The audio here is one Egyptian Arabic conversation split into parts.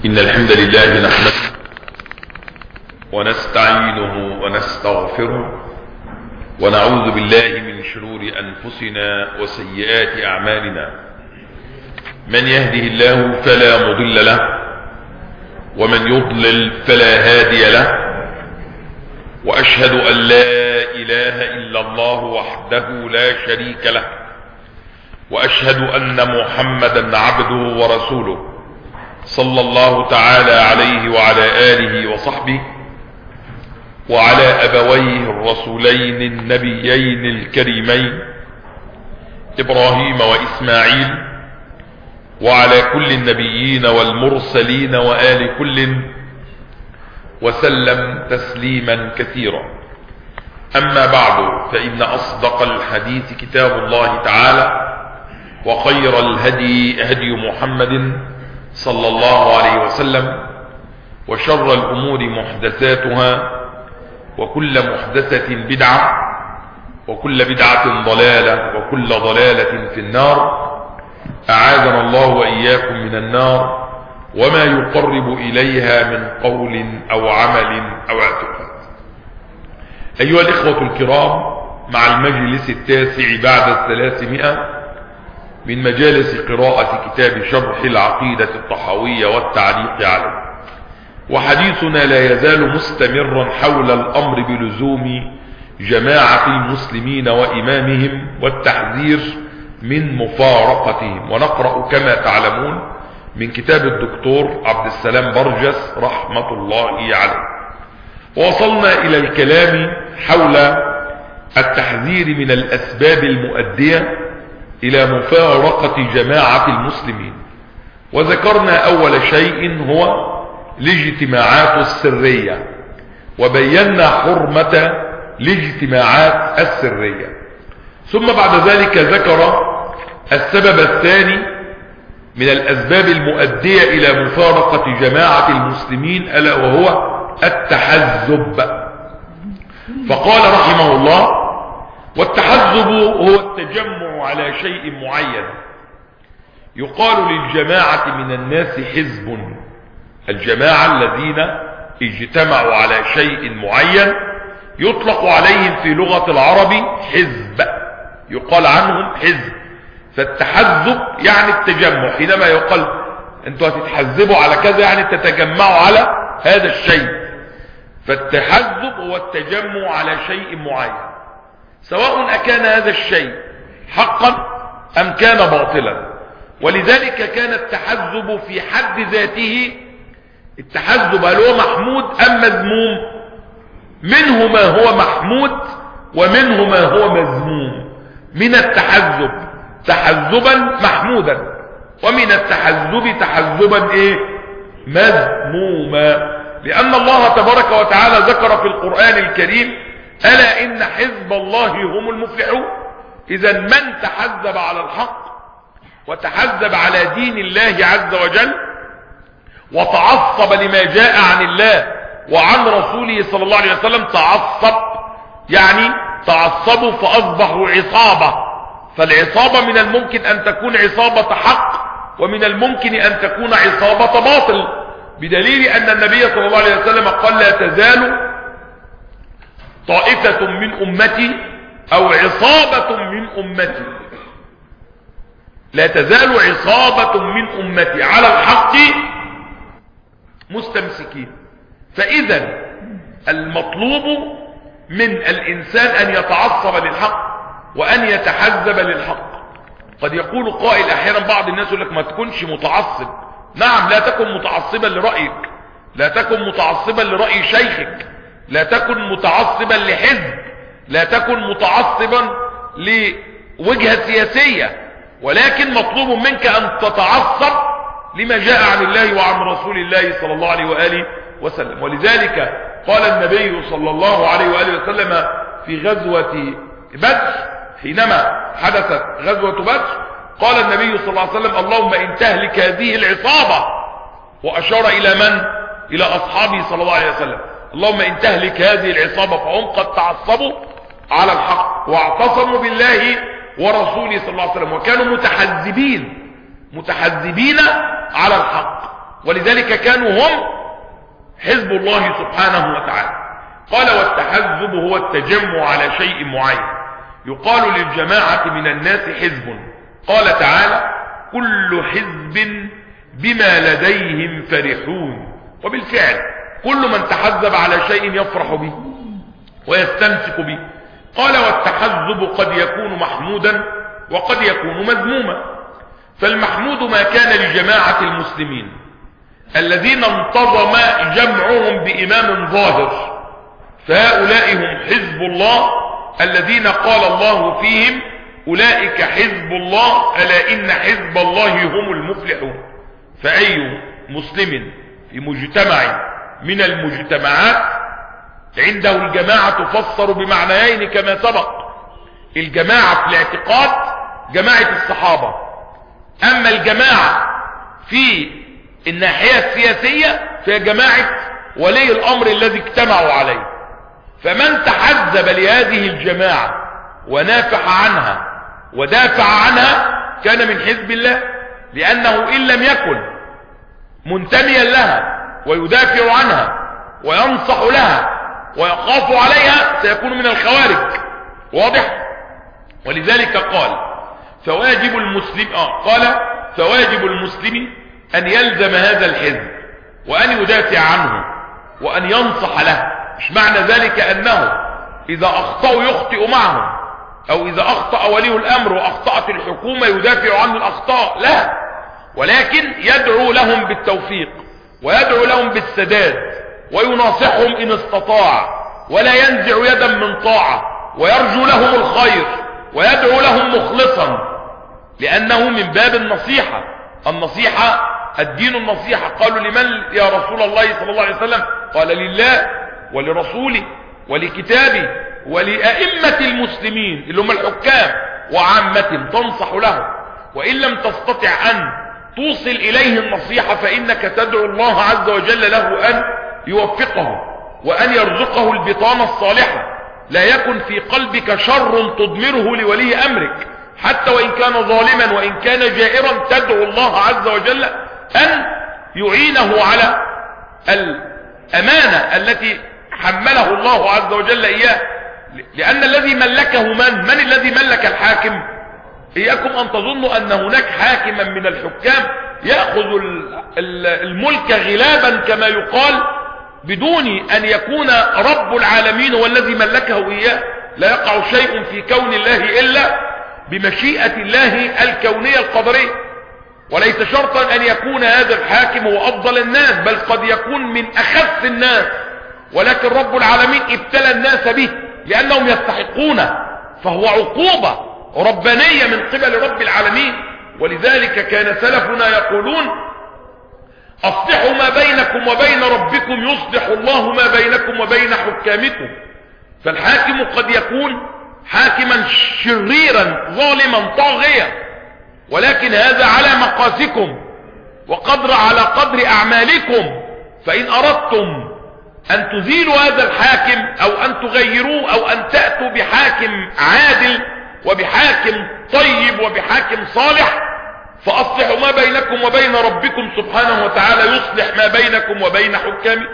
إن الحمد لله نحمده ونستعينه ونستغفره ونعوذ بالله من شرور أنفسنا وسيئات أعمالنا من يهده الله فلا مضل له ومن يضلل فلا هادي له وأشهد أن لا إله إلا الله وحده لا شريك له وأشهد أن محمدا عبده ورسوله صلى الله تعالى عليه وعلى آله وصحبه وعلى أبويه الرسولين النبيين الكريمين إبراهيم وإسماعيل وعلى كل النبيين والمرسلين وآل كل وسلم تسليما كثيرا أما بعد فإن أصدق الحديث كتاب الله تعالى وخير الهدي هدي محمد صلى الله عليه وسلم وشر الأمور محدثاتها وكل محدثة بدعة وكل بدعة ضلالة وكل ضلالة في النار أعاذنا الله وإياكم من النار وما يقرب إليها من قول أو عمل أو اعتقاد أيها الإخوة الكرام مع المجلس التاسع بعد الثلاثمائة من مجالس قراءة كتاب شرح العقيدة الطحاوية والتعليق عليه وحديثنا لا يزال مستمرا حول الأمر بلزوم جماعة المسلمين وإمامهم والتحذير من مفارقتهم ونقرأ كما تعلمون من كتاب الدكتور عبد السلام برجس رحمة الله عليه ووصلنا إلى الكلام حول التحذير من الأسباب المؤدية إلى مفارقة جماعة المسلمين وذكرنا أول شيء هو الاجتماعات السرية وبينا حرمة الاجتماعات السرية ثم بعد ذلك ذكر السبب الثاني من الأسباب المؤدية إلى مفارقة جماعة المسلمين ألا وهو التحزب فقال رحمه الله والتحزب هو التجمع على شيء معين يقال للجماعة من الناس حزب الجماعة الذين اجتمعوا على شيء معين يطلق عليهم في لغة العرب حزب يقال عنهم حزب فالتحزب يعني التجمع حينما يقال انتوا هتتحزبوا على كذا يعني تتجمعوا على هذا الشيء فالتحزب هو التجمع على شيء معين سواء أكان هذا الشيء حقا أم كان باطلا ولذلك كان التحزب في حد ذاته التحزب هل هو محمود أم مذموم منه ما هو محمود ومنه ما هو مذموم من التحزب تحزبا محمودا ومن التحزب تحزبا ايه مذموما لأن الله تبارك وتعالى ذكر في القرآن الكريم ألا إن حزب الله هم المفلحون إذا من تحزب على الحق وتحزب على دين الله عز وجل وتعصب لما جاء عن الله وعن رسوله صلى الله عليه وسلم تعصب يعني تعصبوا فأصبحوا عصابة فالعصابة من الممكن أن تكون عصابة حق ومن الممكن أن تكون عصابة باطل بدليل أن النبي صلى الله عليه وسلم قال لا تزال طائفة من أمتي أو عصابة من أمتي لا تزال عصابة من أمتي على الحق مستمسكين فإذا المطلوب من الإنسان أن يتعصب للحق وأن يتحزب للحق قد يقول قائل أحيانا بعض الناس يقول لك ما تكونش متعصب نعم لا تكن متعصبا لرأيك لا تكن متعصبا لرأي شيخك لا تكن متعصبا لحزب لا تكن متعصبا لوجهة سياسية ولكن مطلوب منك أن تتعصب لما جاء عن الله وعن رسول الله صلى الله عليه وآله وسلم ولذلك قال النبي صلى الله عليه وآله وسلم في غزوة بدر حينما حدثت غزوة بدر قال النبي صلى الله عليه وسلم اللهم إن تهلك هذه العصابة وأشار إلى من إلى أصحابه صلى الله عليه وسلم اللهم إن تهلك هذه العصابة فهم قد تعصبوا على الحق واعتصموا بالله ورسوله صلى الله عليه وسلم وكانوا متحزبين متحزبين على الحق ولذلك كانوا هم حزب الله سبحانه وتعالى قال والتحزب هو التجمع على شيء معين يقال للجماعة من الناس حزب قال تعالى كل حزب بما لديهم فرحون وبالفعل كل من تحزب على شيء يفرح به ويستمسك به قال والتحزب قد يكون محمودا وقد يكون مذموما فالمحمود ما كان لجماعة المسلمين الذين انتظم جمعهم بإمام ظاهر فهؤلاء هم حزب الله الذين قال الله فيهم أولئك حزب الله ألا إن حزب الله هم المفلحون فأي مسلم في مجتمع من المجتمعات عنده الجماعة تفسر بمعنيين كما سبق الجماعة في الاعتقاد جماعة الصحابة أما الجماعة في الناحية السياسية فهي جماعة ولي الأمر الذي اجتمعوا عليه فمن تحزب لهذه الجماعة ونافح عنها ودافع عنها كان من حزب الله لأنه إن لم يكن منتميا لها ويدافع عنها وينصح لها ويخاف عليها سيكون من الخوارج واضح ولذلك قال فواجب المسلم آه قال فواجب المسلم أن يلزم هذا الحزب وأن يدافع عنه وأن ينصح له مش معنى ذلك أنه إذا أخطأوا يخطئ معهم أو إذا أخطأ ولي الأمر وأخطأت الحكومة يدافع عن الأخطاء لا ولكن يدعو لهم بالتوفيق ويدعو لهم بالسداد ويناصحهم إن استطاع ولا ينزع يدا من طاعة ويرجو لهم الخير ويدعو لهم مخلصا لأنه من باب النصيحة النصيحة الدين النصيحة قالوا لمن يا رسول الله صلى الله عليه وسلم قال لله ولرسوله ولكتابه ولأئمة المسلمين اللي هم الحكام وعامتهم تنصح لهم وإن لم تستطع أن توصل إليه النصيحة فإنك تدعو الله عز وجل له أن يوفقه وأن يرزقه البطانة الصالحة لا يكن في قلبك شر تضمره لولي أمرك حتى وإن كان ظالما وإن كان جائرا تدعو الله عز وجل أن يعينه على الأمانة التي حمله الله عز وجل إياه لأن الذي ملكه من من الذي ملك الحاكم إياكم أن تظنوا أن هناك حاكما من الحكام يأخذ الملك غلابا كما يقال بدون أن يكون رب العالمين هو الذي ملكه إياه لا يقع شيء في كون الله إلا بمشيئة الله الكونية القدرية وليس شرطا أن يكون هذا الحاكم هو أفضل الناس بل قد يكون من أخف الناس ولكن رب العالمين ابتلى الناس به لأنهم يستحقونه فهو عقوبة ربانية من قبل رب العالمين ولذلك كان سلفنا يقولون أصلحوا ما بينكم وبين ربكم يصلح الله ما بينكم وبين حكامكم فالحاكم قد يكون حاكما شريرا ظالما طاغيا ولكن هذا على مقاسكم وقدر على قدر أعمالكم فإن أردتم أن تزيلوا هذا الحاكم أو أن تغيروه أو أن تأتوا بحاكم عادل وبحاكم طيب وبحاكم صالح فأصلحوا ما بينكم وبين ربكم سبحانه وتعالى يصلح ما بينكم وبين حكامكم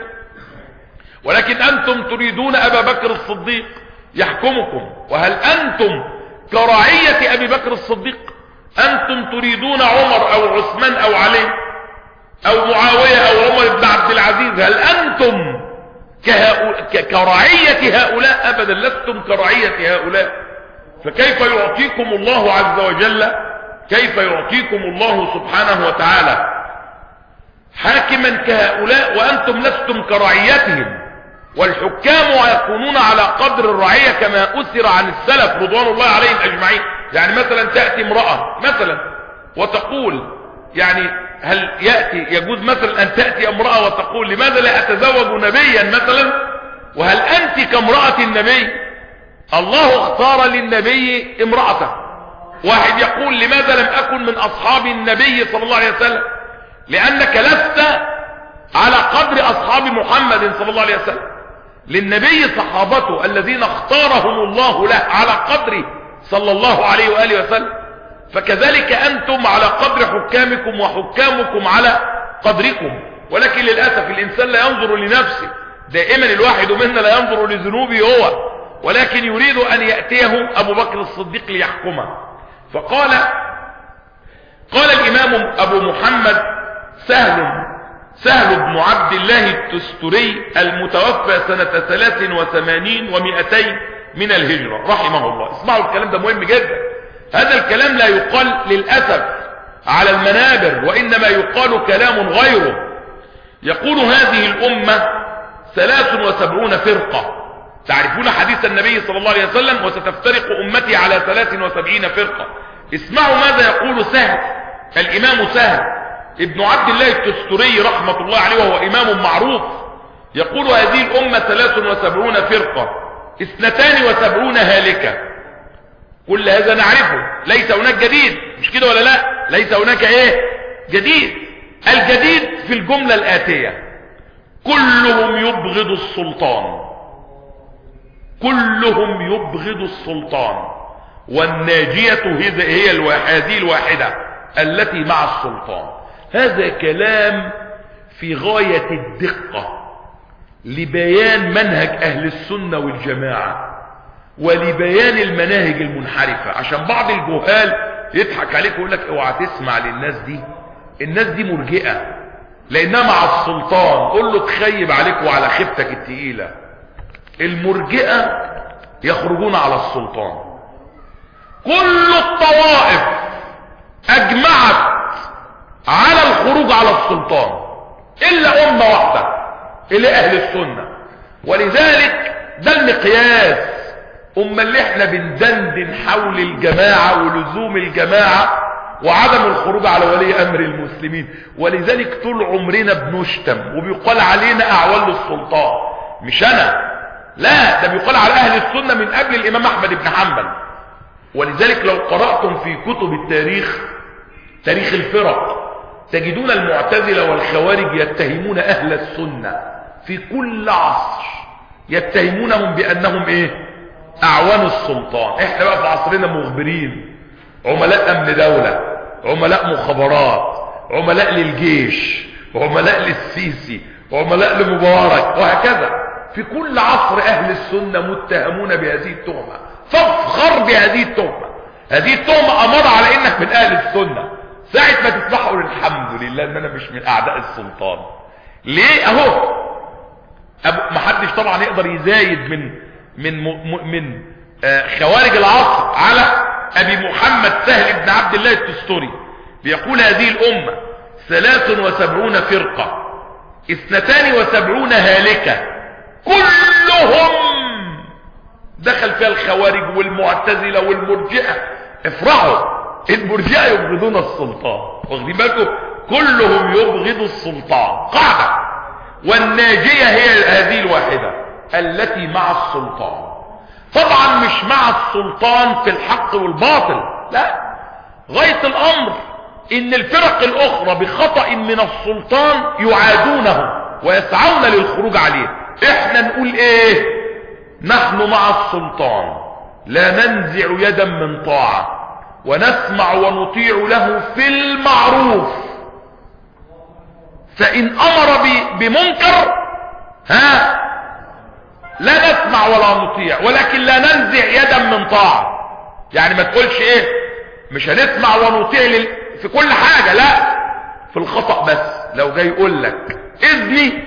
ولكن أنتم تريدون أبا بكر الصديق يحكمكم وهل أنتم كراعية أبي بكر الصديق أنتم تريدون عمر أو عثمان أو علي أو معاوية أو عمر بن عبد العزيز هل أنتم كرعية هؤلاء أبدا لستم كرعية هؤلاء فكيف يعطيكم الله عز وجل كيف يعطيكم الله سبحانه وتعالى حاكما كهؤلاء وأنتم لستم كرعيتهم والحكام يكونون على قدر الرعية كما أثر عن السلف رضوان الله عليهم أجمعين يعني مثلا تأتي امرأة مثلا وتقول يعني هل يأتي يجوز مثلا أن تأتي امرأة وتقول لماذا لا أتزوج نبيا مثلا وهل أنت كامرأة النبي الله اختار للنبي امرأته واحد يقول لماذا لم أكن من أصحاب النبي صلى الله عليه وسلم لأنك لست على قدر أصحاب محمد صلى الله عليه وسلم للنبي صحابته الذين اختارهم الله له على قدره صلى الله عليه وآله وسلم فكذلك أنتم على قدر حكامكم وحكامكم على قدركم ولكن للأسف الإنسان لا ينظر لنفسه دائما الواحد منا لا ينظر لذنوبه هو ولكن يريد أن يأتيه أبو بكر الصديق ليحكمه فقال قال الإمام أبو محمد سهل سهل بن عبد الله التستري المتوفى سنة ثلاث وثمانين ومئتين من الهجرة رحمه الله اسمعوا الكلام ده مهم جدا هذا الكلام لا يقال للأسف على المنابر وإنما يقال كلام غيره يقول هذه الأمة ثلاث وسبعون فرقة تعرفون حديث النبي صلى الله عليه وسلم وستفترق أمتي على ثلاث وسبعين فرقة اسمعوا ماذا يقول سهل الإمام سهل ابن عبد الله التستري رحمة الله عليه وهو إمام معروف يقول هذه الأمة ثلاث وسبعون فرقة اثنتان وسبعون هالكة كل هذا نعرفه ليس هناك جديد مش كده ولا لا ليس هناك ايه جديد الجديد في الجملة الآتية كلهم يبغض السلطان كلهم يبغض السلطان والناجية هي هذه الواحدة التي مع السلطان هذا كلام في غاية الدقة لبيان منهج أهل السنة والجماعة ولبيان المناهج المنحرفة عشان بعض الجهال يضحك عليك ويقول لك اوعى تسمع للناس دي الناس دي مرجئة لانها مع السلطان قول له تخيب عليك وعلى خيبتك التقيلة المرجئة يخرجون على السلطان كل الطوائف اجمعت على الخروج على السلطان الا امة واحدة الى اهل السنة ولذلك ده المقياس اما اللي احنا بندندن حول الجماعة ولزوم الجماعة وعدم الخروج على ولي امر المسلمين ولذلك طول عمرنا بنشتم وبيقال علينا اعوال السلطان مش انا لا ده بيقال على اهل السنة من قبل الامام احمد بن حنبل ولذلك لو قرأتم في كتب التاريخ تاريخ الفرق تجدون المعتزلة والخوارج يتهمون اهل السنة في كل عصر يتهمونهم بانهم ايه اعوان السلطان احنا بقى في عصرنا مخبرين عملاء امن دولة عملاء مخابرات عملاء للجيش عملاء للسيسي عملاء لمبارك وهكذا في كل عصر اهل السنة متهمون بهذه التهمة فافخر بهذه التهمة هذه التهمة امر على انك من اهل السنة ساعة ما تسمحوا الحمد لله ان انا مش من اعداء السلطان ليه اهو محدش طبعا يقدر يزايد من من من آه خوارج العصر على ابي محمد سهل بن عبد الله التستوري بيقول هذه الامة ثلاث وسبعون فرقة اثنتان وسبعون هالكة كلهم دخل فيها الخوارج والمعتزلة والمرجئة افرحوا المرجئة يبغضون السلطان واخدين بالكم كلهم يبغض السلطان قاعدة والناجية هي هذه الواحدة التي مع السلطان طبعا مش مع السلطان في الحق والباطل لا غاية الامر ان الفرق الاخرى بخطأ من السلطان يعادونه ويسعون للخروج عليه احنا نقول ايه نحن مع السلطان لا ننزع يدا من طاعة ونسمع ونطيع له في المعروف فان امر بمنكر ها لا نسمع ولا نطيع ولكن لا ننزع يدا من طاعة يعني ما تقولش ايه مش هنسمع ونطيع لل... في كل حاجة لا في الخطأ بس لو جاي يقول لك اذني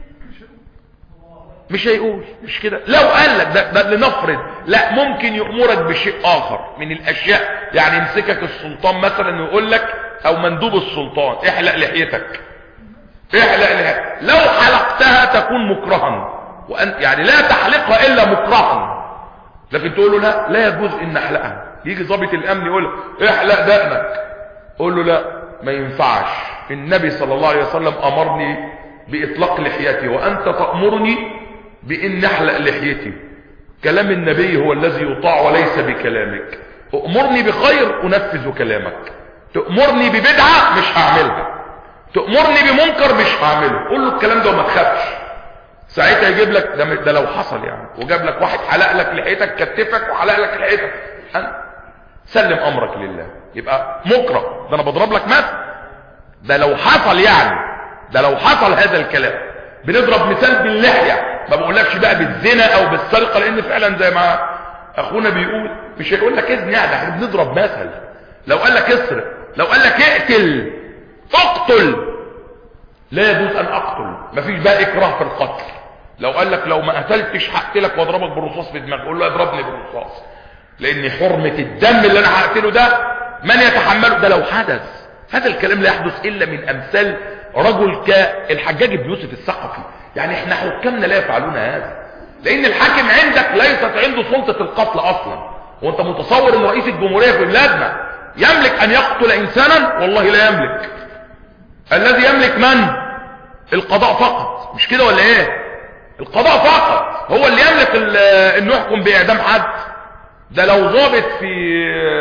مش هيقول مش كده لو قال لك ده, ده لنفرض لا ممكن يأمرك بشيء اخر من الاشياء يعني يمسكك السلطان مثلا ويقول لك او مندوب السلطان احلق لحيتك احلق لحيتك لو حلقتها تكون مكرها وأن يعني لا تحلقها الا مكرها لكن تقول له لا لا يجوز ان نحلقها يجي ضابط الامن يقول له احلق دقنك قول له لا ما ينفعش النبي صلى الله عليه وسلم امرني باطلاق لحيتي وانت تأمرني بان نحلق لحيتي كلام النبي هو الذي يطاع وليس بكلامك امرني بخير انفذ كلامك تأمرني ببدعة مش هعملها تأمرني بمنكر مش هعمله قول له الكلام ده وما تخافش ساعتها يجيب لك ده, ده لو حصل يعني وجاب لك واحد حلق لك لحيتك كتفك وحلق لك لحيتك سلم امرك لله يبقى مكره ده انا بضرب لك مثل ده لو حصل يعني ده لو حصل هذا الكلام بنضرب مثال باللحية ما بقولكش بقى بالزنا او بالسرقة لان فعلا زي ما اخونا بيقول مش هيقول لك اذن يعني احنا بنضرب مثل لو قال لك اسرق لو قال لك اقتل اقتل لا يجوز ان اقتل مفيش بقى اكراه في القتل لو قال لك لو ما قتلتش هقتلك واضربك بالرصاص في دماغك قول له اضربني بالرصاص لان حرمة الدم اللي انا هقتله ده من يتحمله ده لو حدث هذا الكلام لا يحدث الا من امثال رجل كالحجاج بن يوسف الثقفي يعني احنا حكامنا لا يفعلون هذا لان الحاكم عندك ليست عنده سلطة القتل اصلا وانت متصور ان رئيس الجمهورية في بلادنا يملك ان يقتل انسانا والله لا يملك الذي يملك من القضاء فقط مش كده ولا ايه القضاء فقط هو اللي يملك انه يحكم باعدام حد ده لو ضابط في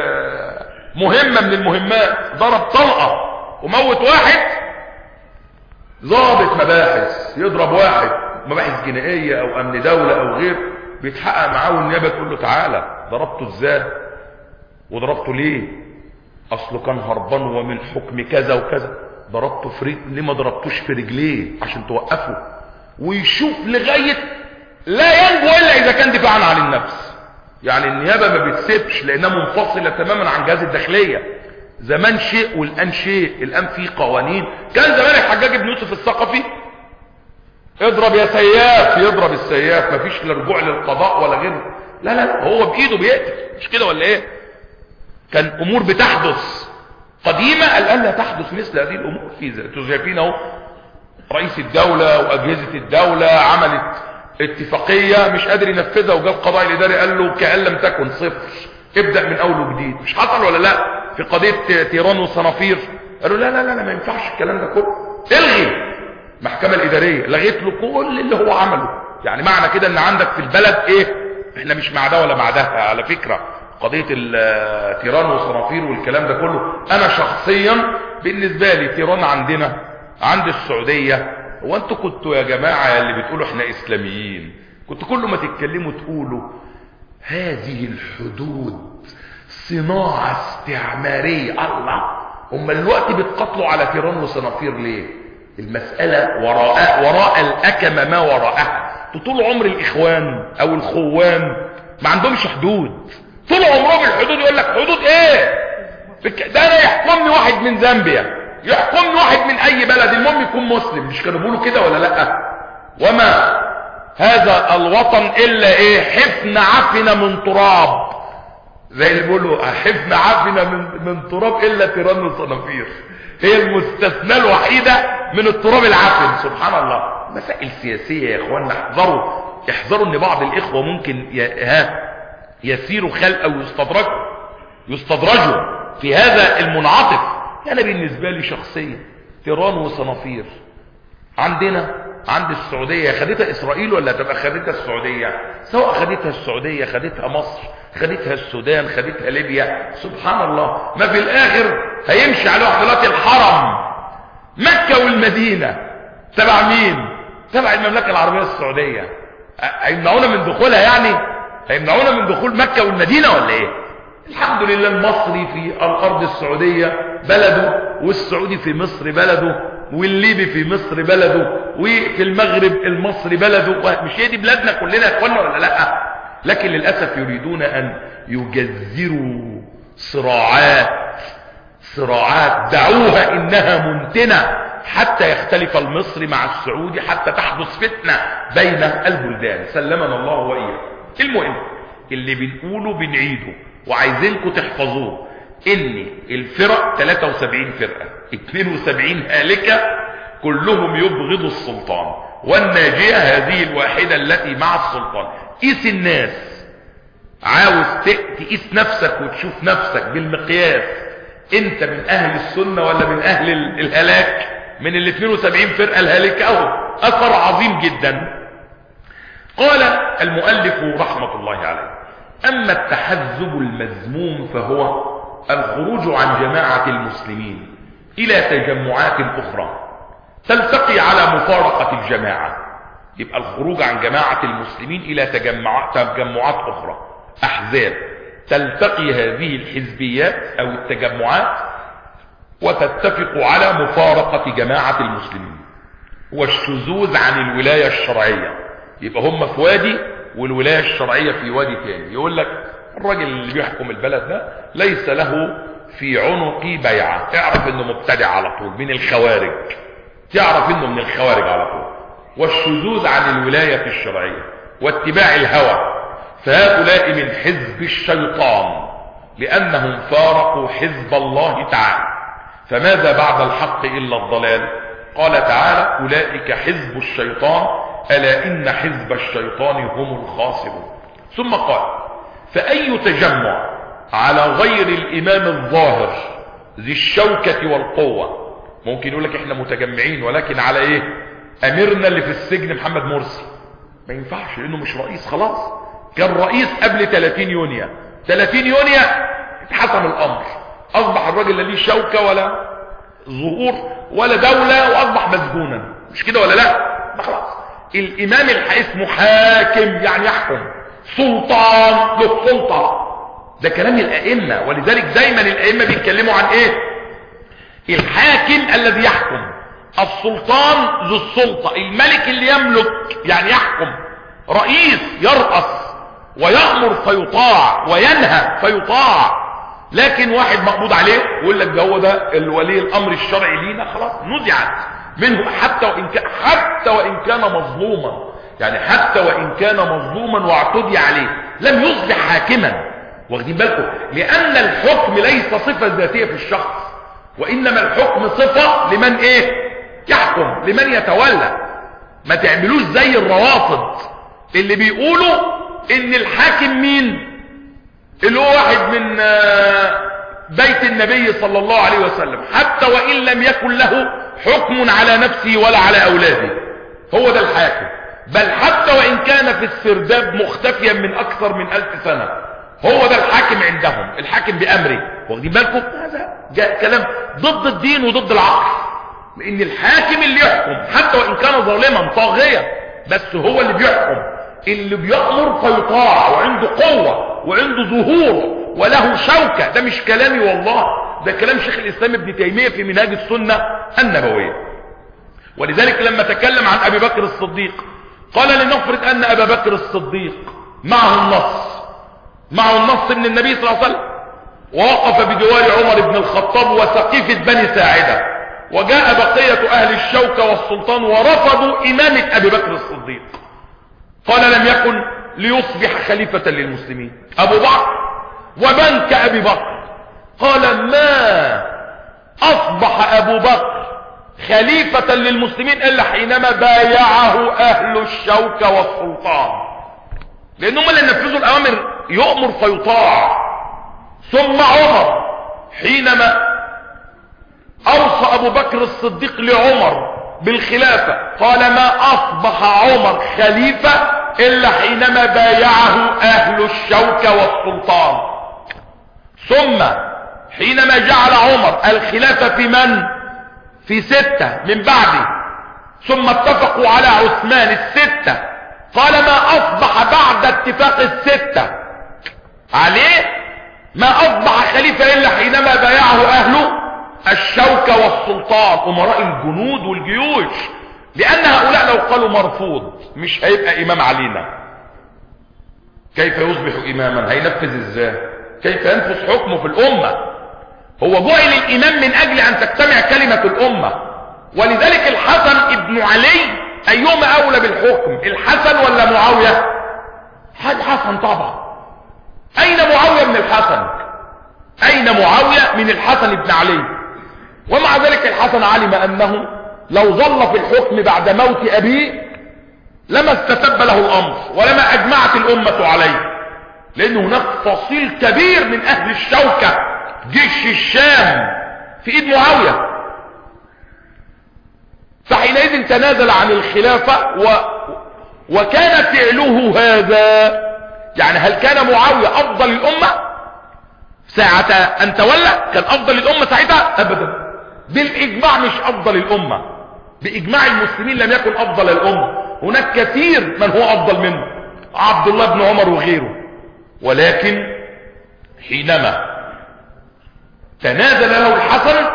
مهمة من المهمات ضرب طلقة وموت واحد ضابط مباحث يضرب واحد مباحث جنائية او امن دولة او غير بيتحقق معاه والنيابة تقول له تعالى ضربته ازاي وضربته ليه اصله كان هربان ومن حكم كذا وكذا ضربته في رجل ليه ما ضربتوش في رجليه عشان توقفه ويشوف لغاية لا ينجو الا اذا كان دفاعا عن النفس يعني النيابة ما بتسيبش لانها منفصلة تماما عن جهاز الداخلية زمان شيء والان شيء الان في قوانين كان زمان الحجاج بن يوسف الثقفي اضرب يا سياف يضرب السياف مفيش لا رجوع للقضاء ولا غيره لا لا هو بايده بيقتل مش كده ولا ايه كان امور بتحدث قديمة الان لا تحدث مثل هذه الامور في شايفين اهو رئيس الدولة واجهزة الدولة عملت اتفاقية مش قادر ينفذها وجاء القضاء الاداري قال له كأن لم تكن صفر ابدأ من اول وجديد مش حصل ولا لا في قضية تيران والصنافير قالوا لا لا لا ما ينفعش الكلام ده كله الغي المحكمة الادارية لغيت له كل اللي هو عمله يعني معنى كده ان عندك في البلد ايه احنا مش مع ده ولا مع ده على فكرة قضية تيران والصنافير والكلام ده كله انا شخصيا بالنسبة لي تيران عندنا عند السعودية هو انتوا كنتوا يا جماعة اللي بتقولوا احنا اسلاميين كنتوا كل ما تتكلموا تقولوا هذه الحدود صناعة استعمارية الله هم الوقت بتقتلوا على تيران وصنافير ليه المسألة وراء وراء الأكمة ما وراءها طول عمر الإخوان أو الخوان ما عندهمش حدود طول عمرهم الحدود يقول لك حدود ايه ده انا يحكمني واحد من زامبيا يحكمني واحد من اي بلد المهم يكون مسلم مش كانوا بيقولوا كده ولا لا وما هذا الوطن الا ايه حفن عفن من تراب زي اللي بيقولوا حفن عفن من, من تراب الا تيران الصنافير هي المستثنى الوحيدة من التراب العفن سبحان الله مسائل سياسية يا اخوانا احذروا احذروا ان بعض الاخوة ممكن ي... ها يسيروا خلق او يستدرجوا يستدرجوا في هذا المنعطف انا بالنسبة لي شخصيا تيران وصنافير عندنا عند السعودية خدتها اسرائيل ولا تبقى خدتها السعودية سواء خدتها السعودية خدتها مصر خدتها السودان خدتها ليبيا سبحان الله ما في الاخر هيمشي على دلوقتي الحرم مكة والمدينة تبع مين تبع المملكة العربية السعودية هيمنعونا من دخولها يعني هيمنعونا من دخول مكة والمدينة ولا ايه الحمد لله المصري في الارض السعودية بلده والسعودي في مصر بلده والليبي في مصر بلده وفي المغرب المصري بلده مش هي دي بلادنا كلنا يا اخوانا ولا لا لكن للأسف يريدون أن يجذروا صراعات صراعات دعوها إنها منتنة حتى يختلف المصري مع السعودي حتى تحدث فتنة بين البلدان سلمنا الله وإياه المهم اللي بنقوله بنعيده وعايزينكم تحفظوه ان الفرق 73 فرقة 72 هالكة كلهم يبغضوا السلطان والناجية هذه الواحدة التي مع السلطان قيس الناس عاوز تقيس نفسك وتشوف نفسك بالمقياس انت من اهل السنة ولا من اهل الهلاك من ال 72 فرقة الهالكة اهو اثر عظيم جدا قال المؤلف رحمة الله عليه اما التحزب المذموم فهو الخروج عن جماعة المسلمين الى تجمعات اخرى تلتقي على مفارقة الجماعة يبقى الخروج عن جماعة المسلمين الى تجمعات, تجمعات اخرى احزاب تلتقي هذه الحزبيات او التجمعات وتتفق على مفارقة جماعة المسلمين والشذوذ عن الولاية الشرعية يبقى هم في وادي والولاية الشرعية في وادي تاني يقول لك الراجل اللي بيحكم البلد ده ليس له في عنقي بيعة اعرف انه مبتدع على طول من الخوارج تعرف انه من الخوارج على طول والشذوذ عن الولاية الشرعية واتباع الهوى فهؤلاء من حزب الشيطان لأنهم فارقوا حزب الله تعالى فماذا بعد الحق إلا الضلال قال تعالى أولئك حزب الشيطان ألا إن حزب الشيطان هم الخاسرون ثم قال فأي تجمع على غير الإمام الظاهر ذي الشوكة والقوة ممكن يقول لك احنا متجمعين ولكن على ايه اميرنا اللي في السجن محمد مرسي ما ينفعش لانه مش رئيس خلاص كان رئيس قبل 30 يونيو 30 يونيو اتحسم الامر اصبح الراجل لا ليه شوكة ولا ظهور ولا دولة واصبح مسجونا مش كده ولا لا ده خلاص الامام الحقيقي محاكم يعني يحكم سلطان له سلطة ده كلام الائمة ولذلك دايما الائمة بيتكلموا عن ايه الحاكم الذي يحكم السلطان ذو السلطة الملك اللي يملك يعني يحكم رئيس يرأس ويأمر فيطاع وينهى فيطاع لكن واحد مقبوض عليه ويقول لك ده هو ده الولي الامر الشرعي لينا خلاص نزعت منه حتى وان كان حتى وان كان مظلوما يعني حتى وان كان مظلوما واعتدي عليه لم يصبح حاكما واخدين بالكم لان الحكم ليس صفه ذاتيه في الشخص وانما الحكم صفه لمن ايه يحكم لمن يتولى ما تعملوش زي الروافض اللي بيقولوا ان الحاكم مين اللي هو واحد من بيت النبي صلى الله عليه وسلم حتى وإن لم يكن له حكم على نفسه ولا على أولاده هو ده الحاكم بل حتى وإن كان في السرداب مختفيا من أكثر من ألف سنة هو ده الحاكم عندهم الحاكم بأمره واخدين بالكم هذا جاء كلام ضد الدين وضد العقل لأن الحاكم اللي يحكم حتى وإن كان ظالما طاغيا بس هو اللي بيحكم اللي بيأمر فيطاع وعنده قوة وعنده ظهور وله شوكة ده مش كلامي والله ده كلام شيخ الإسلام ابن تيمية في منهاج السنة النبوية ولذلك لما تكلم عن أبي بكر الصديق قال لنفرض أن أبا بكر الصديق معه النص معه النص من النبي صلى الله عليه وسلم ووقف بجوار عمر بن الخطاب وسقيفة بني ساعدة وجاء بقية أهل الشوكة والسلطان ورفضوا إمامة أبي بكر الصديق قال لم يكن ليصبح خليفة للمسلمين أبو بكر وبنك أبي بكر قال ما أصبح أبو بكر خليفة للمسلمين إلا حينما بايعه أهل الشوكة والسلطان لأنهم اللي نفذوا الأوامر يؤمر فيطاع ثم عمر حينما أوصى أبو بكر الصديق لعمر بالخلافة قال ما أصبح عمر خليفة إلا حينما بايعه أهل الشوكة والسلطان ثم حينما جعل عمر الخلافة في من في ستة من بعده ثم اتفقوا على عثمان الستة قال ما أصبح بعد اتفاق الستة عليه ما أصبح خليفة إلا حينما بايعه أهله الشوكة والسلطان أمراء الجنود والجيوش لأن هؤلاء لو قالوا مرفوض مش هيبقى إمام علينا كيف يصبح إماما هينفذ إزاي كيف ينفذ حكمه في الأمة هو جعل الإمام من أجل أن تجتمع كلمة الأمة ولذلك الحسن ابن علي أيهما أولى بالحكم الحسن ولا معاوية الحسن طبعا أين معاوية من الحسن أين معاوية من الحسن بن علي ومع ذلك الحسن علم أنه لو ظل في الحكم بعد موت أبيه لما استتب له الأمر ولما أجمعت الأمة عليه لأن هناك فصيل كبير من أهل الشوكة جيش الشام في إيد معاوية فحينئذ تنازل عن الخلافة و... وكان فعله هذا يعني هل كان معاوية أفضل الأمة ساعة أن تولى كان أفضل الأمة ساعتها أبدا بالإجماع مش أفضل الأمة بإجماع المسلمين لم يكن أفضل الأمة هناك كثير من هو أفضل منه عبد الله بن عمر وغيره ولكن حينما تنازل له الحسن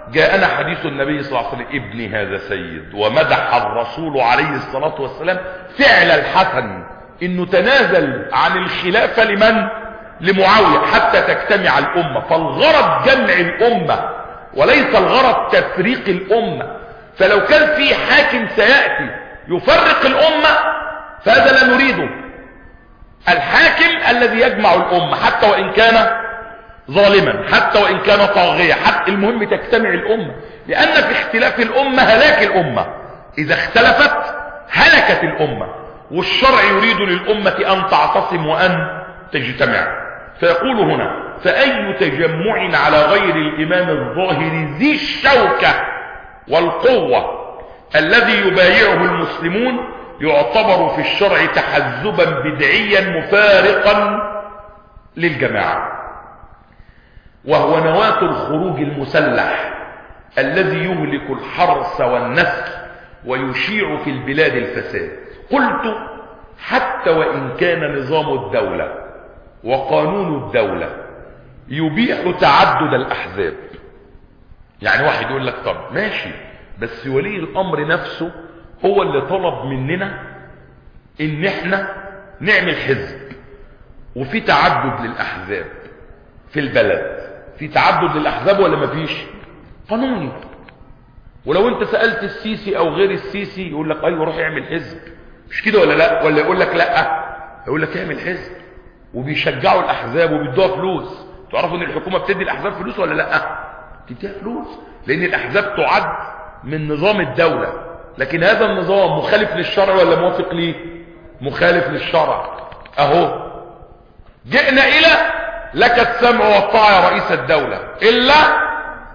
جاءنا حديث النبي صلى الله عليه وسلم ابني هذا سيد ومدح الرسول عليه الصلاة والسلام فعل الحسن انه تنازل عن الخلافة لمن لمعاوية حتى تجتمع الامة فالغرض جمع الامة وليس الغرض تفريق الامة فلو كان في حاكم سيأتي يفرق الامة فهذا لا نريده الحاكم الذي يجمع الامة حتى وان كان ظالما حتى وان كان طاغية حتى المهم تجتمع الامة لان في اختلاف الامة هلاك الامة اذا اختلفت هلكت الامة والشرع يريد للامة ان تعتصم وان تجتمع فيقول هنا فاي تجمع على غير الامام الظاهر ذي الشوكة والقوة الذي يبايعه المسلمون يعتبر في الشرع تحزبا بدعيا مفارقا للجماعة وهو نواة الخروج المسلح الذي يهلك الحرث والنسل ويشيع في البلاد الفساد قلت حتى وإن كان نظام الدولة وقانون الدولة يبيح تعدد الأحزاب يعني واحد يقول لك طب ماشي بس ولي الأمر نفسه هو اللي طلب مننا ان احنا نعمل حزب وفي تعدد للأحزاب في البلد في تعدد للأحزاب ولا مفيش قانوني ولو انت سألت السيسي او غير السيسي يقول لك ايوه روح اعمل حزب مش كده ولا لا ولا يقول لك لا يقول لك اعمل حزب وبيشجعوا الاحزاب وبيدوها فلوس تعرفوا ان الحكومة بتدي الاحزاب فلوس ولا لا تديها فلوس لان الاحزاب تعد من نظام الدولة لكن هذا النظام مخالف للشرع ولا موافق ليه مخالف للشرع اهو جئنا الى لك السمع والطاعة يا رئيس الدولة الا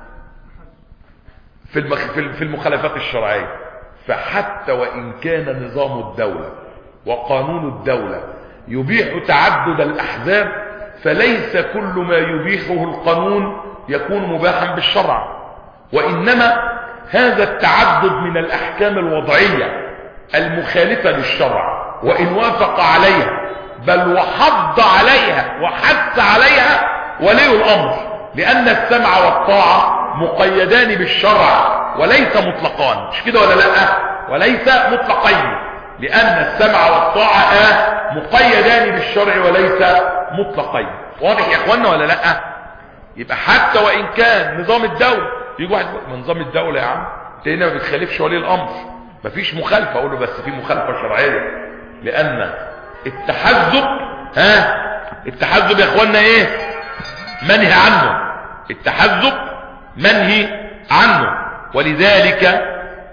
في المخ... في المخالفات الشرعية فحتى وان كان نظام الدولة وقانون الدولة يبيح تعدد الاحزاب فليس كل ما يبيحه القانون يكون مباحا بالشرع وانما هذا التعدد من الاحكام الوضعية المخالفة للشرع وان وافق عليها بل وحض عليها وحث عليها ولي الامر لان السمع والطاعة مقيدان بالشرع وليس مطلقان مش كده ولا لا وليس مطلقين لان السمع والطاعة آه مقيدان بالشرع وليس مطلقين واضح يا اخوانا ولا لا يبقى حتى وان كان نظام الدولة يجي واحد من نظام الدولة يا عم انت هنا ما بتخالفش ولي الامر مفيش مخالفة اقول له بس في مخالفة شرعية لان التحزب ها التحزب يا اخوانا ايه منهي عنه التحزب منهي عنه ولذلك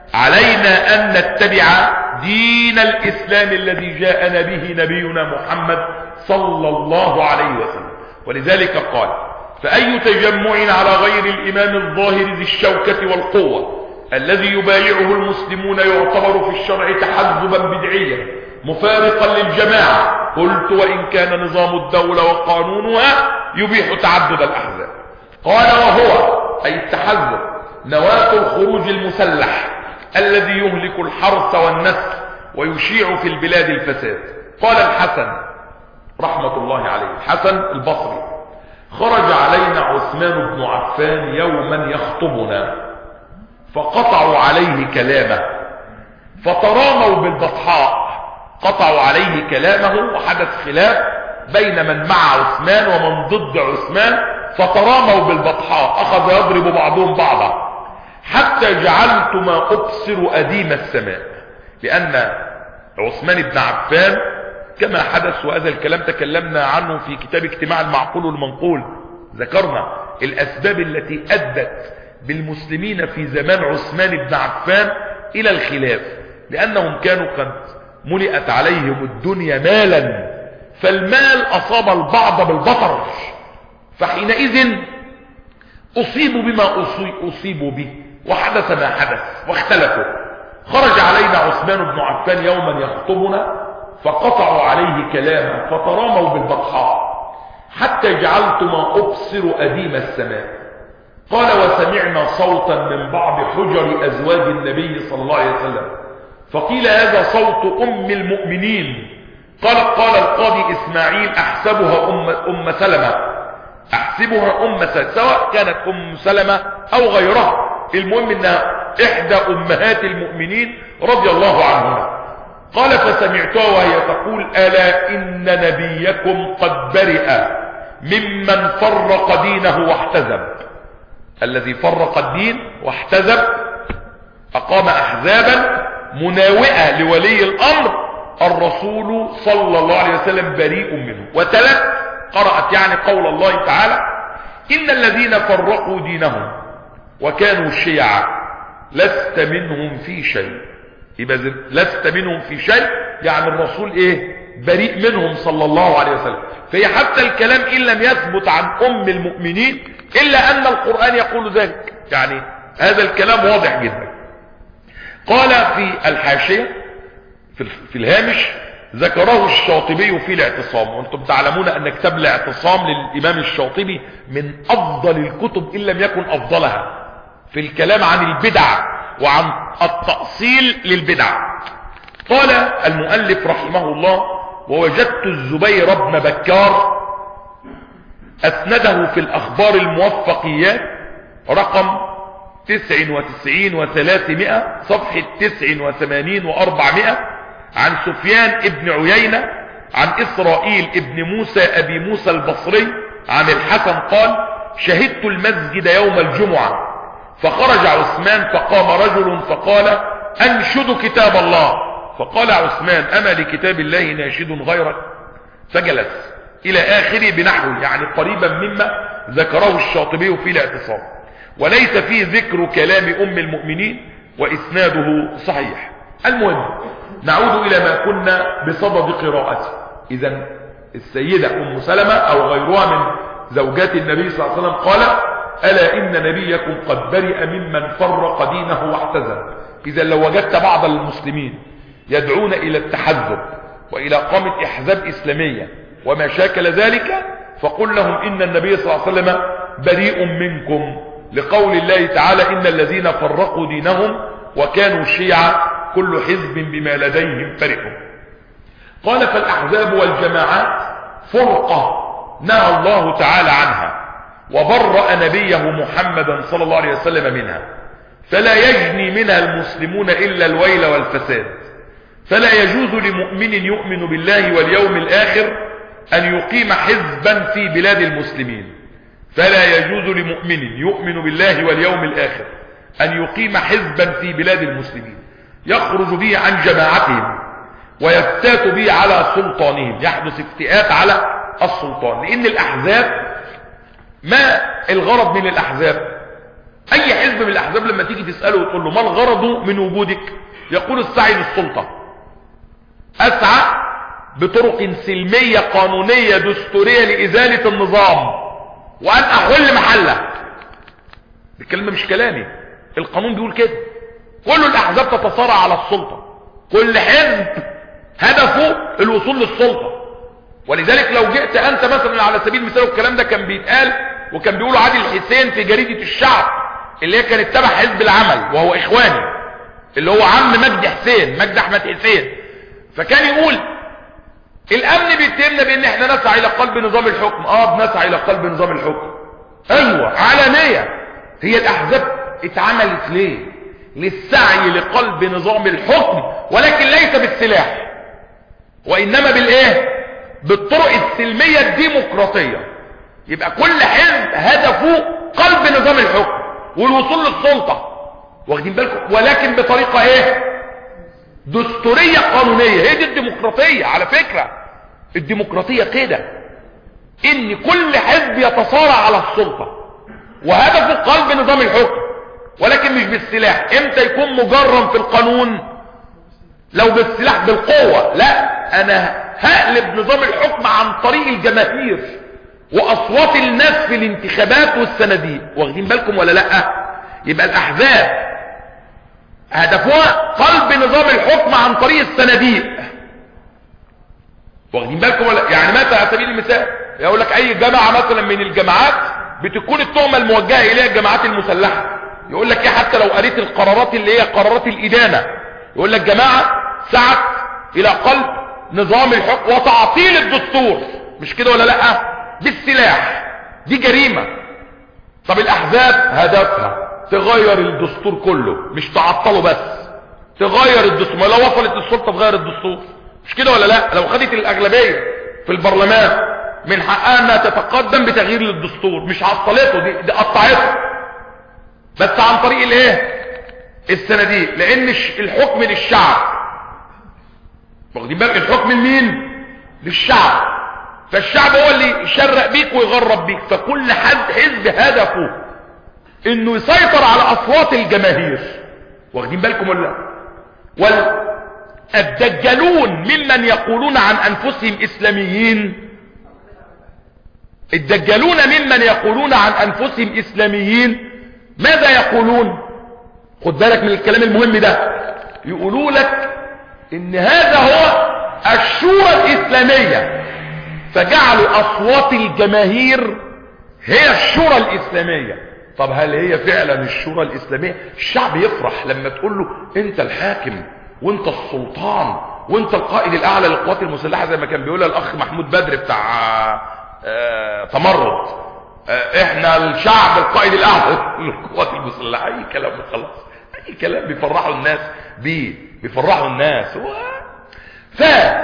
علينا ان نتبع دين الاسلام الذي جاءنا به نبينا محمد صلى الله عليه وسلم ولذلك قال فأي تجمع على غير الإمام الظاهر ذي الشوكة والقوة الذي يبايعه المسلمون يعتبر في الشرع تحزبا بدعيا مفارقا للجماعة قلت وإن كان نظام الدولة وقانونها يبيح تعدد الأحزاب قال وهو أي التحزب نواة الخروج المسلح الذي يهلك الحرث والنسل ويشيع في البلاد الفساد قال الحسن رحمة الله عليه الحسن البصري خرج علينا عثمان بن عفان يوما يخطبنا فقطعوا عليه كلامه فتراموا بالبطحاء قطعوا عليه كلامه وحدث خلاف بين من مع عثمان ومن ضد عثمان فتراموا بالبطحاء اخذ يضرب بعضهم بعضا حتى جعلت ما ابصر اديم السماء لان عثمان بن عفان كما حدث وهذا الكلام تكلمنا عنه في كتاب اجتماع المعقول والمنقول ذكرنا الاسباب التي ادت بالمسلمين في زمان عثمان بن عفان الى الخلاف لانهم كانوا قد ملئت عليهم الدنيا مالا فالمال اصاب البعض بالبطر فحينئذ اصيبوا بما اصيبوا به وحدث ما حدث واختلفوا خرج علينا عثمان بن عفان يوما يخطبنا فقطعوا عليه كلاما فتراموا بالبطحاء حتى جعلت ما ابصر اديم السماء قال وسمعنا صوتا من بعض حجر ازواج النبي صلى الله عليه وسلم فقيل هذا صوت ام المؤمنين قال قال القاضي اسماعيل احسبها ام, أم سلمة احسبها ام سلمة سواء كانت ام سلمة او غيرها المهم انها احدى امهات المؤمنين رضي الله عنهما قال فسمعتها وهي تقول الا ان نبيكم قد برئ ممن فرق دينه واحتزب الذي فرق الدين واحتزب اقام احزابا مناوئة لولي الامر الرسول صلى الله عليه وسلم بريء منه وتلت قرأت يعني قول الله تعالى إن الذين فرقوا دينهم وكانوا شيعا لست منهم في شيء يبقى لست منهم في شيء يعني الرسول ايه بريء منهم صلى الله عليه وسلم فهي حتى الكلام ان لم يثبت عن ام المؤمنين الا ان القرآن يقول ذلك يعني هذا الكلام واضح جدا قال في الحاشية في الهامش ذكره الشاطبي في الاعتصام وانتم تعلمون ان كتاب الاعتصام للامام الشاطبي من افضل الكتب ان لم يكن افضلها في الكلام عن البدع وعن التأصيل للبدع قال المؤلف رحمه الله ووجدت الزبير بن بكار اسنده في الاخبار الموفقيات رقم 99 وثلاثمائة صفحة 89 واربعمائة عن سفيان ابن عيينة عن اسرائيل ابن موسى ابي موسى البصري عن الحسن قال شهدت المسجد يوم الجمعة فخرج عثمان فقام رجل فقال انشد كتاب الله فقال عثمان اما لكتاب الله ناشد غيرك فجلس الى اخره بنحو يعني قريبا مما ذكره الشاطبي في الاعتصام وليس فيه ذكر كلام ام المؤمنين واسناده صحيح المهم نعود الى ما كنا بصدد قراءته اذا السيدة ام سلمة او غيرها من زوجات النبي صلى الله عليه وسلم قال الا ان نبيكم قد برئ ممن فرق دينه واحتزب اذا لو وجدت بعض المسلمين يدعون الى التحزب والى قامة احزاب اسلامية وما شاكل ذلك فقل لهم ان النبي صلى الله عليه وسلم بريء منكم لقول الله تعالى ان الذين فرقوا دينهم وكانوا شيعا كل حزب بما لديهم فرحوا قال فالاحزاب والجماعات فرقة نهى الله تعالى عنها وبرأ نبيه محمدا صلى الله عليه وسلم منها فلا يجني منها المسلمون إلا الويل والفساد فلا يجوز لمؤمن يؤمن بالله واليوم الآخر أن يقيم حزبا في بلاد المسلمين فلا يجوز لمؤمن يؤمن بالله واليوم الآخر أن يقيم حزبا في بلاد المسلمين يخرج به عن جماعتهم ويفتات به على سلطانهم يحدث افتئات على السلطان لأن الأحزاب ما الغرض من الأحزاب أي حزب من الأحزاب لما تيجي تسأله وتقول له ما الغرض من وجودك يقول السعي للسلطة أسعى بطرق سلمية قانونية دستورية لإزالة النظام وأن أحل محله الكلمة مش كلامي القانون بيقول كده كل الأحزاب تتصارع على السلطة كل حزب هدفه الوصول للسلطة ولذلك لو جئت أنت مثلا على سبيل المثال والكلام ده كان بيتقال وكان بيقوله عادل حسين في جريدة الشعب اللي هي كانت تبع حزب العمل وهو إخواني اللي هو عم مجدي حسين مجدي أحمد حسين فكان يقول الامن بيتهمنا بان احنا نسعى الى قلب نظام الحكم اه بنسعى الى قلب نظام الحكم ايوه علانية هي الاحزاب اتعملت ليه للسعي لقلب نظام الحكم ولكن ليس بالسلاح وانما بالايه بالطرق السلمية الديمقراطية يبقى كل حزب هدفه قلب نظام الحكم والوصول للسلطة واخدين بالكم ولكن بطريقة ايه دستورية قانونية هي دي الديمقراطية على فكرة الديمقراطية كده ان كل حزب يتصارع على السلطة وهدفه قلب نظام الحكم ولكن مش بالسلاح امتى يكون مجرم في القانون لو بالسلاح بالقوة لا انا هقلب نظام الحكم عن طريق الجماهير واصوات الناس في الانتخابات والصناديق واخدين بالكم ولا لا يبقى الاحزاب هدفها قلب نظام الحكم عن طريق الصناديق واخدين بالكم ولا يعني مثلا على سبيل المثال يقول لك اي جماعه مثلا من الجماعات بتكون التهمه الموجهه اليها الجماعات المسلحه يقول لك ايه حتى لو قريت القرارات اللي هي قرارات الادانه يقول لك جماعه سعت الى قلب نظام الحكم وتعطيل الدستور مش كده ولا لا بالسلاح دي جريمه طب الاحزاب هدفها تغير الدستور كله مش تعطله بس تغير الدستور ما لو وصلت السلطة تغير الدستور مش كده ولا لا لو خدت الاغلبية في البرلمان من حقها انها تتقدم بتغيير للدستور مش عطلته دي, دي قطعته بس عن طريق الايه الصناديق لان الحكم للشعب واخدين بالك الحكم لمين للشعب فالشعب هو اللي يشرق بيك ويغرب بيك فكل حد حزب هدفه انه يسيطر على اصوات الجماهير واخدين بالكم ولا والدجالون ممن يقولون عن انفسهم اسلاميين الدجالون ممن يقولون عن انفسهم اسلاميين ماذا يقولون خد بالك من الكلام المهم ده يقولوا لك ان هذا هو الشورى الاسلامية فجعلوا اصوات الجماهير هي الشورى الاسلامية طب هل هي فعلا الشورى الاسلامية الشعب يفرح لما تقول له انت الحاكم وانت السلطان وانت القائد الاعلى للقوات المسلحة زي ما كان بيقولها الاخ محمود بدر بتاع آه تمرد آه احنا الشعب القائد الاعلى للقوات المسلحة اي كلام خلاص اي كلام بيفرحوا الناس بيه بيفرحوا الناس و... ف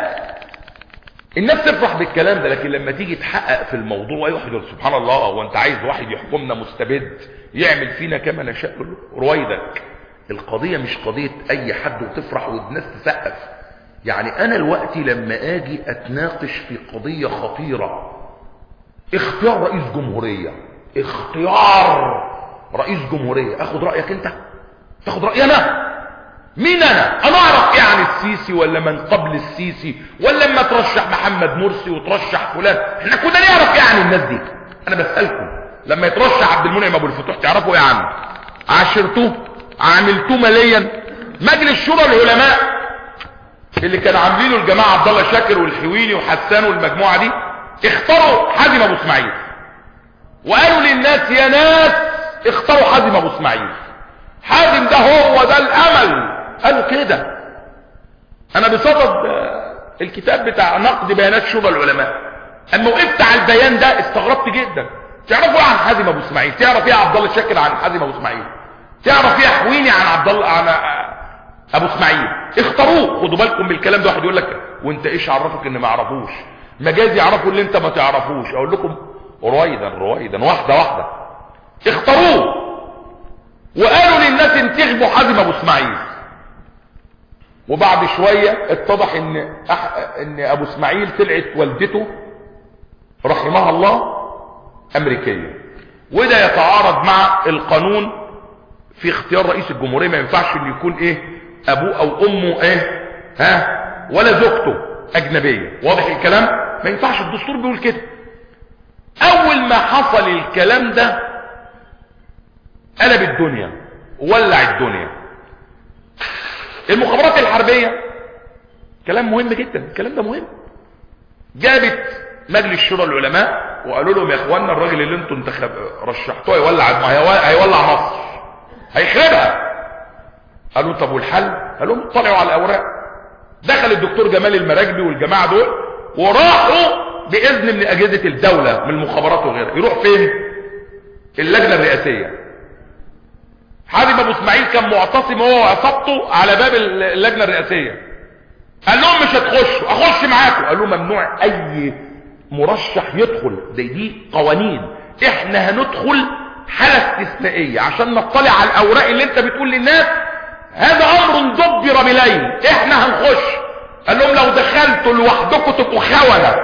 الناس تفرح بالكلام ده لكن لما تيجي تحقق في الموضوع اي واحد يقول سبحان الله هو انت عايز واحد يحكمنا مستبد يعمل فينا كما نشاء رويدك القضية مش قضية اي حد وتفرح والناس تسقف يعني انا الوقت لما اجي اتناقش في قضية خطيرة اختيار رئيس جمهورية اختيار رئيس جمهورية اخد رأيك انت تاخد رأيي انا مين انا انا اعرف ايه عن السيسي ولا من قبل السيسي ولا لما ترشح محمد مرسي وترشح فلان احنا كنا نعرف ايه عن الناس دي انا بسألكم لما يترشح عبد المنعم ابو الفتوح تعرفوا ايه عنه عاشرتوه عاملتوه ماليا مجلس شورى العلماء اللي كان عاملينه الجماعه عبد الله شاكر والحويني وحسان والمجموعه دي اختاروا حازم ابو اسماعيل وقالوا للناس يا ناس اختاروا حازم ابو اسماعيل حازم ده هو ده الامل قالوا كده انا بصدد الكتاب بتاع نقد بيانات شورى العلماء اما وقفت على البيان ده استغربت جدا تعرفوا ايه عن حازم ابو اسماعيل تعرف ايه عبد الله شاكر عن حازم ابو اسماعيل تعرف ايه حويني عن عبد الله عن ابو اسماعيل اختاروه خدوا بالكم بالكلام ده واحد يقول لك وانت ايش عرفك ان ما يعرفوش مجاز يعرفوا اللي انت ما تعرفوش اقول لكم رويدا رويدا واحده واحده اختاروه وقالوا للناس انتخبوا حازم ابو اسماعيل وبعد شوية اتضح ان, أح... ان ابو اسماعيل طلعت والدته رحمها الله امريكية وده يتعارض مع القانون في اختيار رئيس الجمهورية ما ينفعش ان يكون ايه ابوه او امه ايه ها ولا زوجته اجنبية واضح الكلام ما ينفعش الدستور بيقول كده اول ما حصل الكلام ده قلب الدنيا ولع الدنيا المخابرات الحربية كلام مهم جدا الكلام ده مهم جابت مجلس شورى العلماء وقالوا لهم يا اخوانا الراجل اللي انتوا انتخب رشحتوه هيولع هيولع مصر هيخربها قالوا طب والحل قالوا لهم طلعوا على الاوراق دخل الدكتور جمال المراكبي والجماعه دول وراحوا باذن من اجهزه الدوله من المخابرات وغيرها يروح فين اللجنه الرئاسيه حازم ابو اسماعيل كان معتصم هو وعصابته على باب اللجنه الرئاسيه قال لهم مش هتخشوا اخش معاكم قالوا ممنوع اي مرشح يدخل دي دي قوانين احنا هندخل حاله استثنائيه عشان نطلع على الاوراق اللي انت بتقول للناس هذا امر دبر بليل احنا هنخش قال لهم لو دخلتوا لوحدكم تبقوا خونه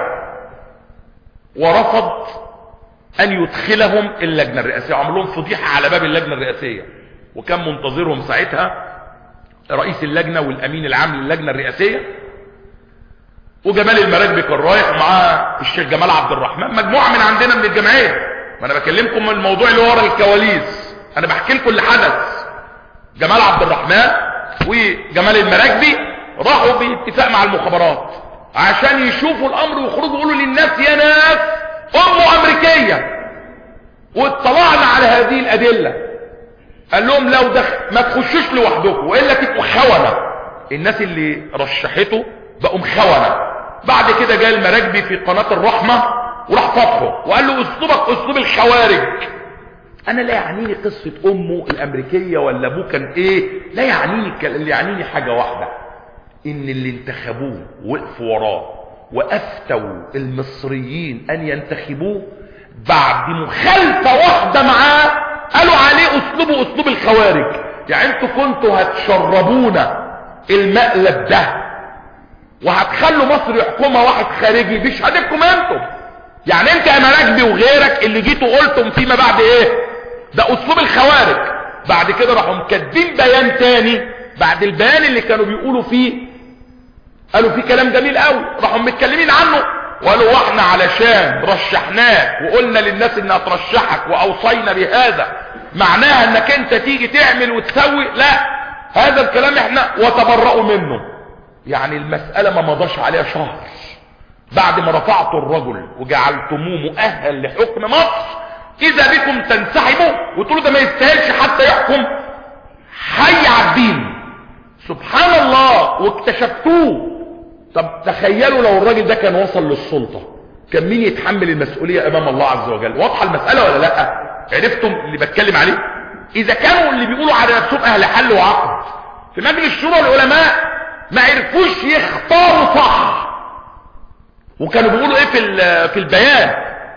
ورفض ان يدخلهم اللجنه الرئاسيه عمل لهم فضيحه على باب اللجنه الرئاسيه وكان منتظرهم ساعتها رئيس اللجنة والامين العام للجنة الرئاسية وجمال المراكبي كان رايح مع الشيخ جمال عبد الرحمن مجموعة من عندنا من الجمعية ما انا بكلمكم من الموضوع اللي ورا الكواليس انا بحكي لكم اللي حدث جمال عبد الرحمن وجمال المراكبي راحوا باتفاق مع المخابرات عشان يشوفوا الامر ويخرجوا يقولوا للناس يا ناس امه امريكيه واطلعنا على هذه الادله قال لهم لو دخل ما تخشوش لوحدكم والا تبقوا خونه الناس اللي رشحته بقوا مخونه بعد كده جاء المراكبي في قناه الرحمه وراح فضحه وقال له اسلوبك اسلوب الخوارج انا لا يعنيني قصة امه الامريكية ولا ابوه كان ايه لا يعنيني اللي يعنيني حاجة واحدة ان اللي انتخبوه وقفوا وراه وافتوا المصريين ان ينتخبوه بعد مخالفة واحدة معاه قالوا عليه اسلوبه اسلوب الخوارج يعني انتوا كنتوا هتشربونا المقلب ده وهتخلوا مصر يحكمها واحد خارجي بشهادتكم انتم يعني انت يا مراكبي وغيرك اللي جيتوا قلتم فيما بعد ايه ده اسلوب الخوارج بعد كده راحوا مكاتبين بيان تاني بعد البيان اللي كانوا بيقولوا فيه قالوا فيه كلام جميل قوي راحوا متكلمين عنه وقالوا واحنا علشان رشحناك وقلنا للناس انها ترشحك واوصينا بهذا معناها انك انت تيجي تعمل وتسوي لا هذا الكلام احنا وتبرأوا منه يعني المسألة ما مضاش عليها شهر بعد ما رفعتوا الرجل وجعلتموه مؤهل لحكم مصر اذا بكم تنسحبوا وتقولوا ده ما يستاهلش حتى يحكم حي على الدين سبحان الله واكتشفتوه طب تخيلوا لو الراجل ده كان وصل للسلطة كان مين يتحمل المسؤولية امام الله عز وجل واضحة المسألة ولا لا عرفتم اللي بتكلم عليه اذا كانوا اللي بيقولوا على نفسهم اهل حل وعقد في مجلس شورى العلماء ما عرفوش يختاروا صح وكانوا بيقولوا ايه في في البيان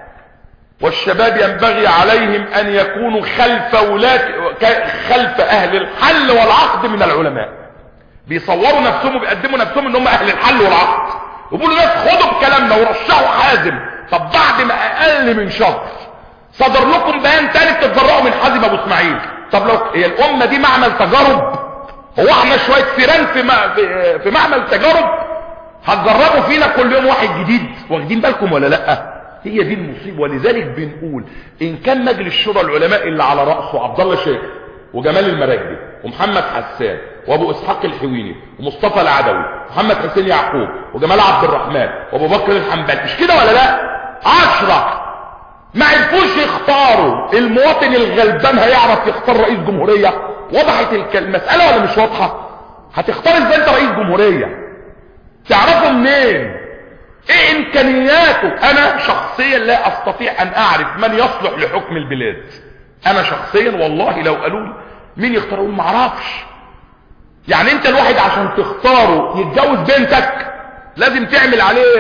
والشباب ينبغي عليهم ان يكونوا خلف ولاة خلف اهل الحل والعقد من العلماء بيصوروا نفسهم وبيقدموا نفسهم ان هم اهل الحل والعقد وبيقولوا ناس خدوا بكلامنا ورشحوا حازم طب بعد ما اقل من شهر صدر لكم بيان تاني بتتبرعوا من حازم ابو اسماعيل طب لو هي الامه دي معمل تجارب هو احنا شويه فيران في في, في معمل تجارب هتجربوا فينا كل يوم واحد جديد واخدين بالكم ولا لا هي دي المصيبه ولذلك بنقول ان كان مجلس شورى العلماء اللي على راسه عبد الله شاكر وجمال المراكبي ومحمد حسان وابو اسحاق الحويني ومصطفى العدوي ومحمد حسين يعقوب وجمال عبد الرحمن وابو بكر الحنبلي مش كده ولا لا عشرة ما عرفوش يختاروا المواطن الغلبان هيعرف يختار رئيس جمهورية وضحت المسألة ولا مش واضحة هتختار ازاي انت رئيس جمهورية تعرفوا منين ايه امكانياته انا شخصيا لا استطيع ان اعرف من يصلح لحكم البلاد انا شخصيا والله لو قالوا لي مين يختاروا ما اعرفش يعني انت الواحد عشان تختاره يتجوز بنتك لازم تعمل عليه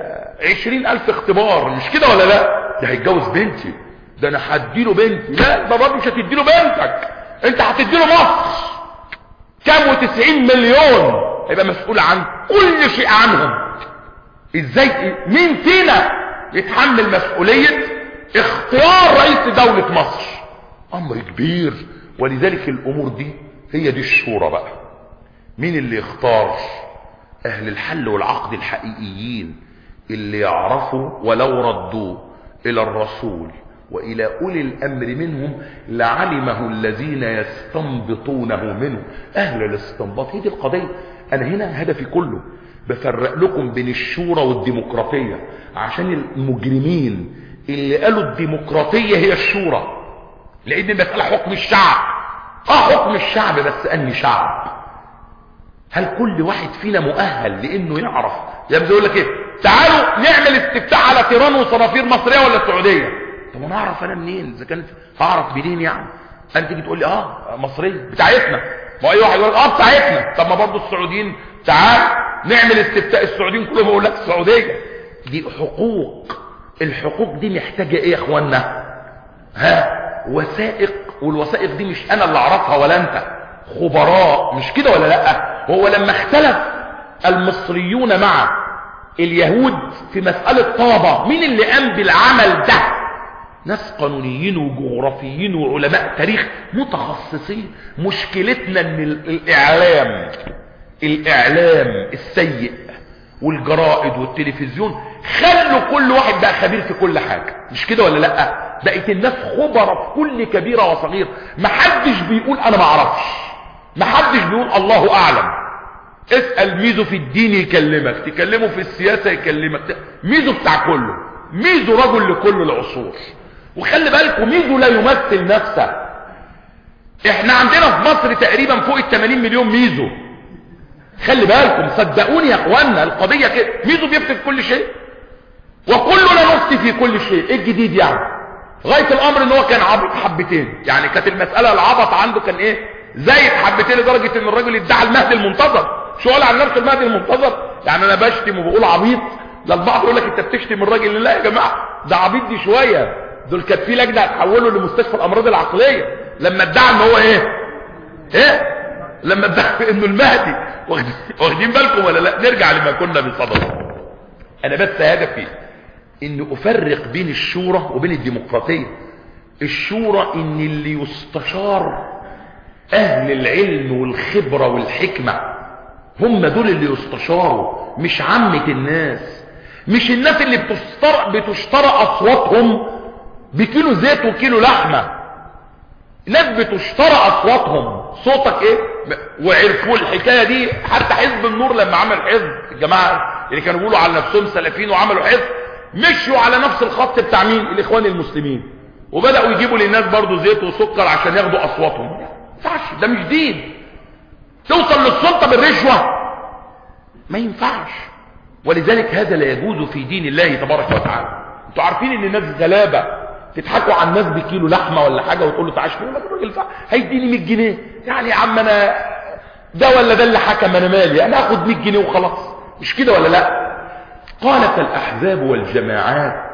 عشرين الف اختبار مش كده ولا لا ده هيتجوز بنتي ده انا هديله بنتي لا ده برضه مش هتديله بنتك انت هتديله مصر كام وتسعين مليون هيبقى مسؤول عن كل شيء عنهم ازاي مين فينا يتحمل مسؤولية اختيار رئيس دولة مصر امر كبير ولذلك الامور دي هي دي الشورى بقى مين اللي يختار اهل الحل والعقد الحقيقيين اللي يعرفوا ولو ردوا الى الرسول والى اولي الامر منهم لعلمه الذين يستنبطونه منه اهل الاستنباط هي دي القضية انا هنا هدفي كله بفرق لكم بين الشورى والديمقراطية عشان المجرمين اللي قالوا الديمقراطية هي الشورى لان المسألة حكم الشعب اه حكم الشعب بس اني شعب هل كل واحد فينا مؤهل لانه يعرف يا بيقول لك ايه تعالوا نعمل استفتاء على تيران وصنافير مصريه ولا سعوديه طب انا اعرف انا منين اذا كان هعرف منين يعني انت تيجي تقول لي اه مصريه بتاعتنا ما اي واحد يقول اه بتاعتنا طب ما برضه السعوديين تعال نعمل استفتاء السعوديين كلهم يقول لك السعوديه دي حقوق الحقوق دي محتاجه ايه يا اخوانا ها وثائق والوثائق دي مش انا اللي اعرفها ولا انت خبراء مش كده ولا لا هو لما اختلف المصريون مع اليهود في مسألة طابة مين اللي قام بالعمل ده ناس قانونيين وجغرافيين وعلماء تاريخ متخصصين مشكلتنا ان الاعلام الاعلام السيء والجرائد والتلفزيون خلوا كل واحد بقى خبير في كل حاجة مش كده ولا لا بقت الناس خبرة في كل كبيرة وصغير محدش بيقول انا ما اعرفش محدش بيقول الله اعلم اسأل ميزو في الدين يكلمك تكلمه في السياسة يكلمك ميزو بتاع كله ميزو رجل لكل العصور وخلي بالكم ميزو لا يمثل نفسه احنا عندنا في مصر تقريبا فوق ال 80 مليون ميزو خلي بالكم صدقوني يا اخوانا القضية كده ميزو بيفتي في كل شيء وكلنا نفتي في كل شيء ايه الجديد يعني غاية الامر ان هو كان عبط حبتين يعني كانت المسألة العبط عنده كان ايه زايد حبتين لدرجة ان الراجل ادعى المهدي المنتظر شو قال عن نفسه المهدي المنتظر يعني انا بشتم وبقول عبيط لا البعض يقول لك انت بتشتم الراجل لا يا جماعة ده عبيط دي شوية دول كانت في لجنة هتحوله لمستشفى الامراض العقلية لما ادعى ان هو ايه ايه لما ادعى انه المهدي واخدين بالكم ولا لا نرجع لما كنا بصدد انا بس هدفي ان افرق بين الشورى وبين الديمقراطية الشورى ان اللي يستشار اهل العلم والخبرة والحكمة هم دول اللي يستشاروا مش عامة الناس مش الناس اللي بتشترى, بتشترى اصواتهم بكيلو زيت وكيلو لحمة ناس بتشترى اصواتهم صوتك ايه وعرفوا الحكاية دي حتى حزب النور لما عمل حزب الجماعة اللي كانوا بيقولوا على نفسهم سلفيين وعملوا حزب مشوا على نفس الخط بتاع مين الاخوان المسلمين وبدأوا يجيبوا للناس برضو زيت وسكر عشان ياخدوا اصواتهم ينفعش ده مش دين توصل للسلطة بالرشوة ما ينفعش ولذلك هذا لا يجوز في دين الله تبارك وتعالى انتوا عارفين ان الناس غلابة تضحكوا على الناس بكيلو لحمة ولا حاجة وتقول له تعال شوف الراجل هيديني 100 جنيه يعني يا عم انا ده ولا ده اللي حكم انا مالي انا اخد 100 جنيه وخلاص مش كده ولا لا قالت الاحزاب والجماعات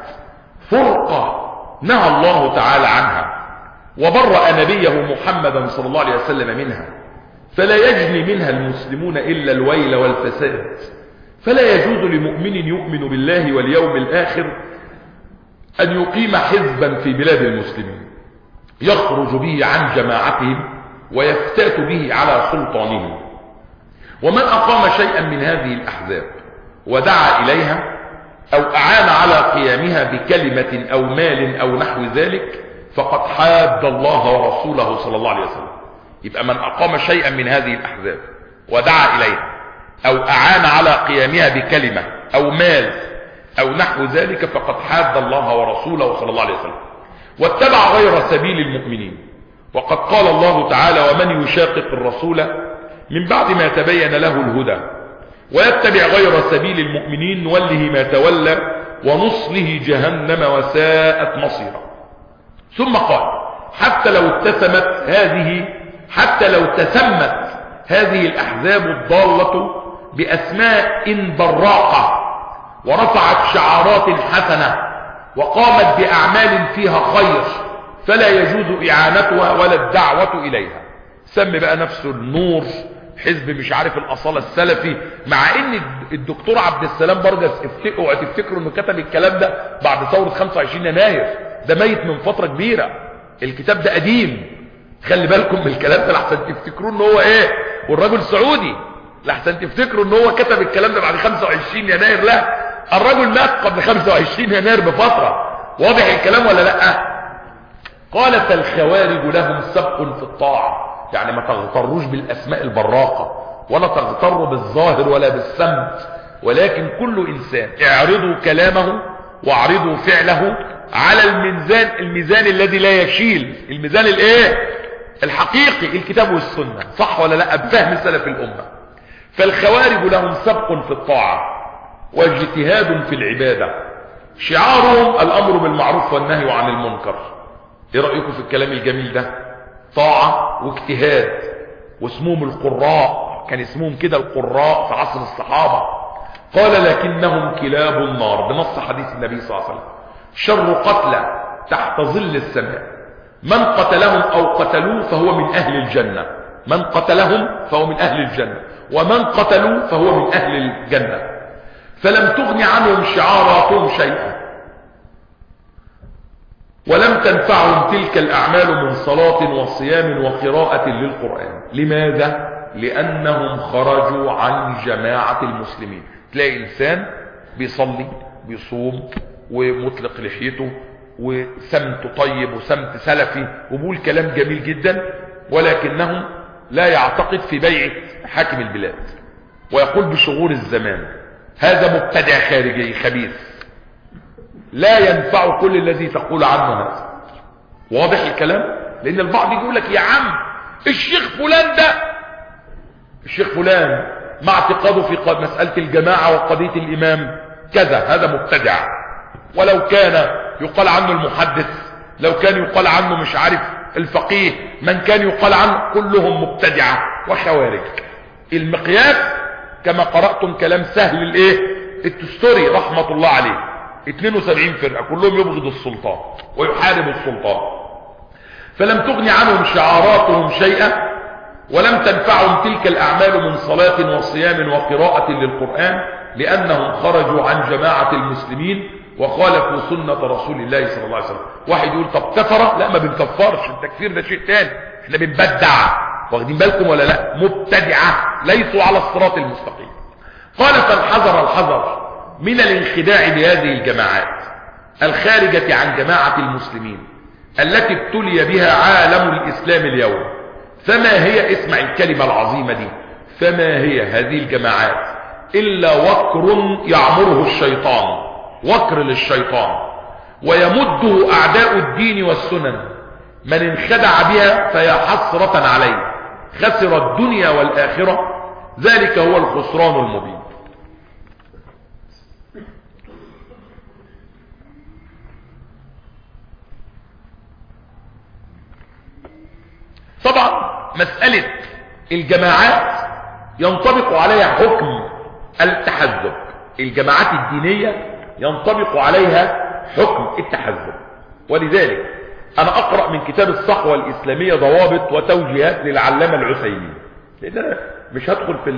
فرقة نهى الله تعالى عنها وبرأ نبيه محمدا صلى الله عليه وسلم منها فلا يجني منها المسلمون إلا الويل والفساد فلا يجوز لمؤمن يؤمن بالله واليوم الآخر أن يقيم حزبا في بلاد المسلمين يخرج به عن جماعتهم ويفتات به على سلطانهم ومن أقام شيئا من هذه الأحزاب ودعا إليها أو أعان على قيامها بكلمة أو مال أو نحو ذلك فقد حاد الله ورسوله صلى الله عليه وسلم يبقى من أقام شيئا من هذه الأحزاب ودعا إليها أو أعان على قيامها بكلمة أو مال أو نحو ذلك فقد حاد الله ورسوله صلى الله عليه وسلم واتبع غير سبيل المؤمنين وقد قال الله تعالى ومن يشاقق الرسول من بعد ما تبين له الهدى ويتبع غير سبيل المؤمنين نوله ما تولى ونصله جهنم وساءت مصيرا ثم قال حتى لو اتسمت هذه حتى لو تسمت هذه الأحزاب الضالة بأسماء براقة ورفعت شعارات حسنة وقامت بأعمال فيها خير فلا يجوز إعانتها ولا الدعوة إليها سمي بقى نفسه النور حزب مش عارف الأصالة السلفي مع ان الدكتور عبد السلام برجس افتكروا تفتكروا انه كتب الكلام ده بعد ثورة 25 يناير ده ميت من فترة كبيرة الكتاب ده قديم خلي بالكم من الكلام ده لحسن تفتكروا ان هو ايه والراجل سعودي لحسن تفتكروا ان هو كتب الكلام ده بعد 25 يناير لا الرجل مات قبل 25 يناير بفترة واضح الكلام ولا لا قالت الخوارج لهم سبق في الطاعة يعني ما تغتروش بالاسماء البراقة ولا تغتروا بالظاهر ولا بالسمت ولكن كل انسان اعرضوا كلامه واعرضوا فعله على الميزان الميزان الذي لا يشيل الميزان الايه الحقيقي الكتاب والسنة صح ولا لا بفهم سلف الامة فالخوارج لهم سبق في الطاعة واجتهاد في العبادة شعارهم الامر بالمعروف والنهي عن المنكر ايه رأيكم في الكلام الجميل ده طاعة واجتهاد واسمهم القراء كان اسمهم كده القراء في عصر الصحابة قال لكنهم كلاب النار بنص حديث النبي صلى الله عليه وسلم شر قتلى تحت ظل السماء من قتلهم او قتلوه فهو من اهل الجنة من قتلهم فهو من اهل الجنة ومن قتلوا فهو من اهل الجنة فلم تغن عنهم شعاراتهم شيئا ولم تنفعهم تلك الأعمال من صلاة وصيام وقراءة للقرآن لماذا؟ لأنهم خرجوا عن جماعة المسلمين تلاقي إنسان بيصلي بيصوم ومطلق لحيته وسمت طيب وسمت سلفي وبقول كلام جميل جدا ولكنه لا يعتقد في بيعة حاكم البلاد ويقول بشغور الزمان هذا مبتدع خارجي خبيث لا ينفع كل الذي تقول عنه هذا واضح الكلام لان البعض يقول لك يا عم الشيخ فلان ده الشيخ فلان مع اعتقاده في مسألة الجماعة وقضية الامام كذا هذا مبتدع ولو كان يقال عنه المحدث لو كان يقال عنه مش عارف الفقيه من كان يقال عنه كلهم مبتدعة وخوارج المقياس كما قرأتم كلام سهل الايه التستوري رحمة الله عليه 72 فرقة كلهم يبغض السلطان ويحارب السلطان فلم تغني عنهم شعاراتهم شيئا ولم تنفعهم تلك الأعمال من صلاة وصيام وقراءة للقرآن لأنهم خرجوا عن جماعة المسلمين وخالفوا سنة رسول الله صلى الله عليه وسلم واحد يقول طب كفر لا ما بنكفرش التكفير ده شيء تاني احنا بنبدع واخدين بالكم ولا لا مبتدعة ليسوا على الصراط المستقيم قال فالحذر الحذر من الانخداع بهذه الجماعات الخارجة عن جماعة المسلمين التي ابتلي بها عالم الإسلام اليوم فما هي اسمع الكلمة العظيمة دي فما هي هذه الجماعات إلا وكر يعمره الشيطان وكر للشيطان ويمده أعداء الدين والسنن من انخدع بها فيا حسرة عليه خسر الدنيا والآخرة ذلك هو الخسران المبين طبعا مسألة الجماعات ينطبق عليها حكم التحزب الجماعات الدينية ينطبق عليها حكم التحزب ولذلك انا اقرأ من كتاب الصحوة الاسلامية ضوابط وتوجيهات للعلامة العسيمين لان انا مش هدخل في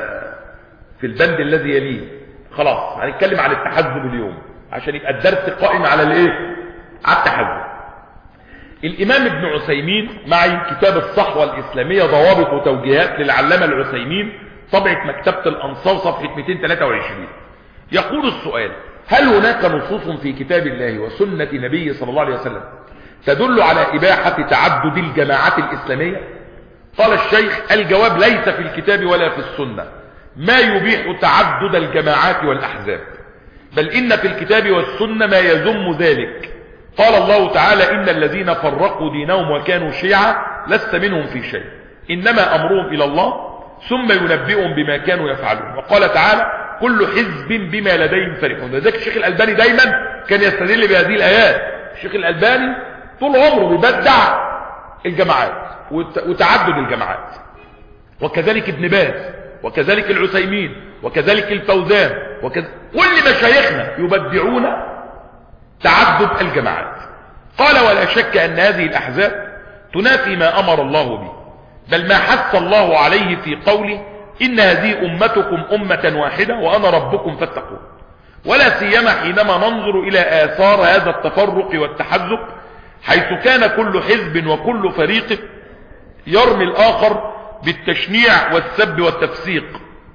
في البند الذي يليه خلاص هنتكلم عن التحزب اليوم عشان يبقى الدرس قائم على الايه على التحزب الامام ابن عثيمين معي كتاب الصحوة الاسلامية ضوابط وتوجيهات للعلامة العثيمين طبعة مكتبة الانصار صفحة 223 يقول السؤال هل هناك نصوص في كتاب الله وسنة نبيه صلى الله عليه وسلم تدل على إباحة تعدد الجماعات الإسلامية قال الشيخ الجواب ليس في الكتاب ولا في السنة ما يبيح تعدد الجماعات والأحزاب بل إن في الكتاب والسنة ما يذم ذلك قال الله تعالى إن الذين فرقوا دينهم وكانوا شيعا لست منهم في شيء إنما أمرهم إلى الله ثم ينبئهم بما كانوا يفعلون وقال تعالى كل حزب بما لديهم فرحون لذلك الشيخ الألباني دايما كان يستدل بهذه الآيات الشيخ الألباني طول عمره بيبدع الجماعات وتعدد الجماعات وكذلك ابن باز وكذلك العثيمين وكذلك الفوزان وكذ... كل مشايخنا يبدعون تعدد الجماعات قال ولا شك أن هذه الأحزاب تنافي ما أمر الله به بل ما حث الله عليه في قوله إن هذه أمتكم أمة واحدة وأنا ربكم فاتقون ولا سيما حينما ننظر إلى آثار هذا التفرق والتحزب حيث كان كل حزب وكل فريق يرمي الآخر بالتشنيع والسب والتفسيق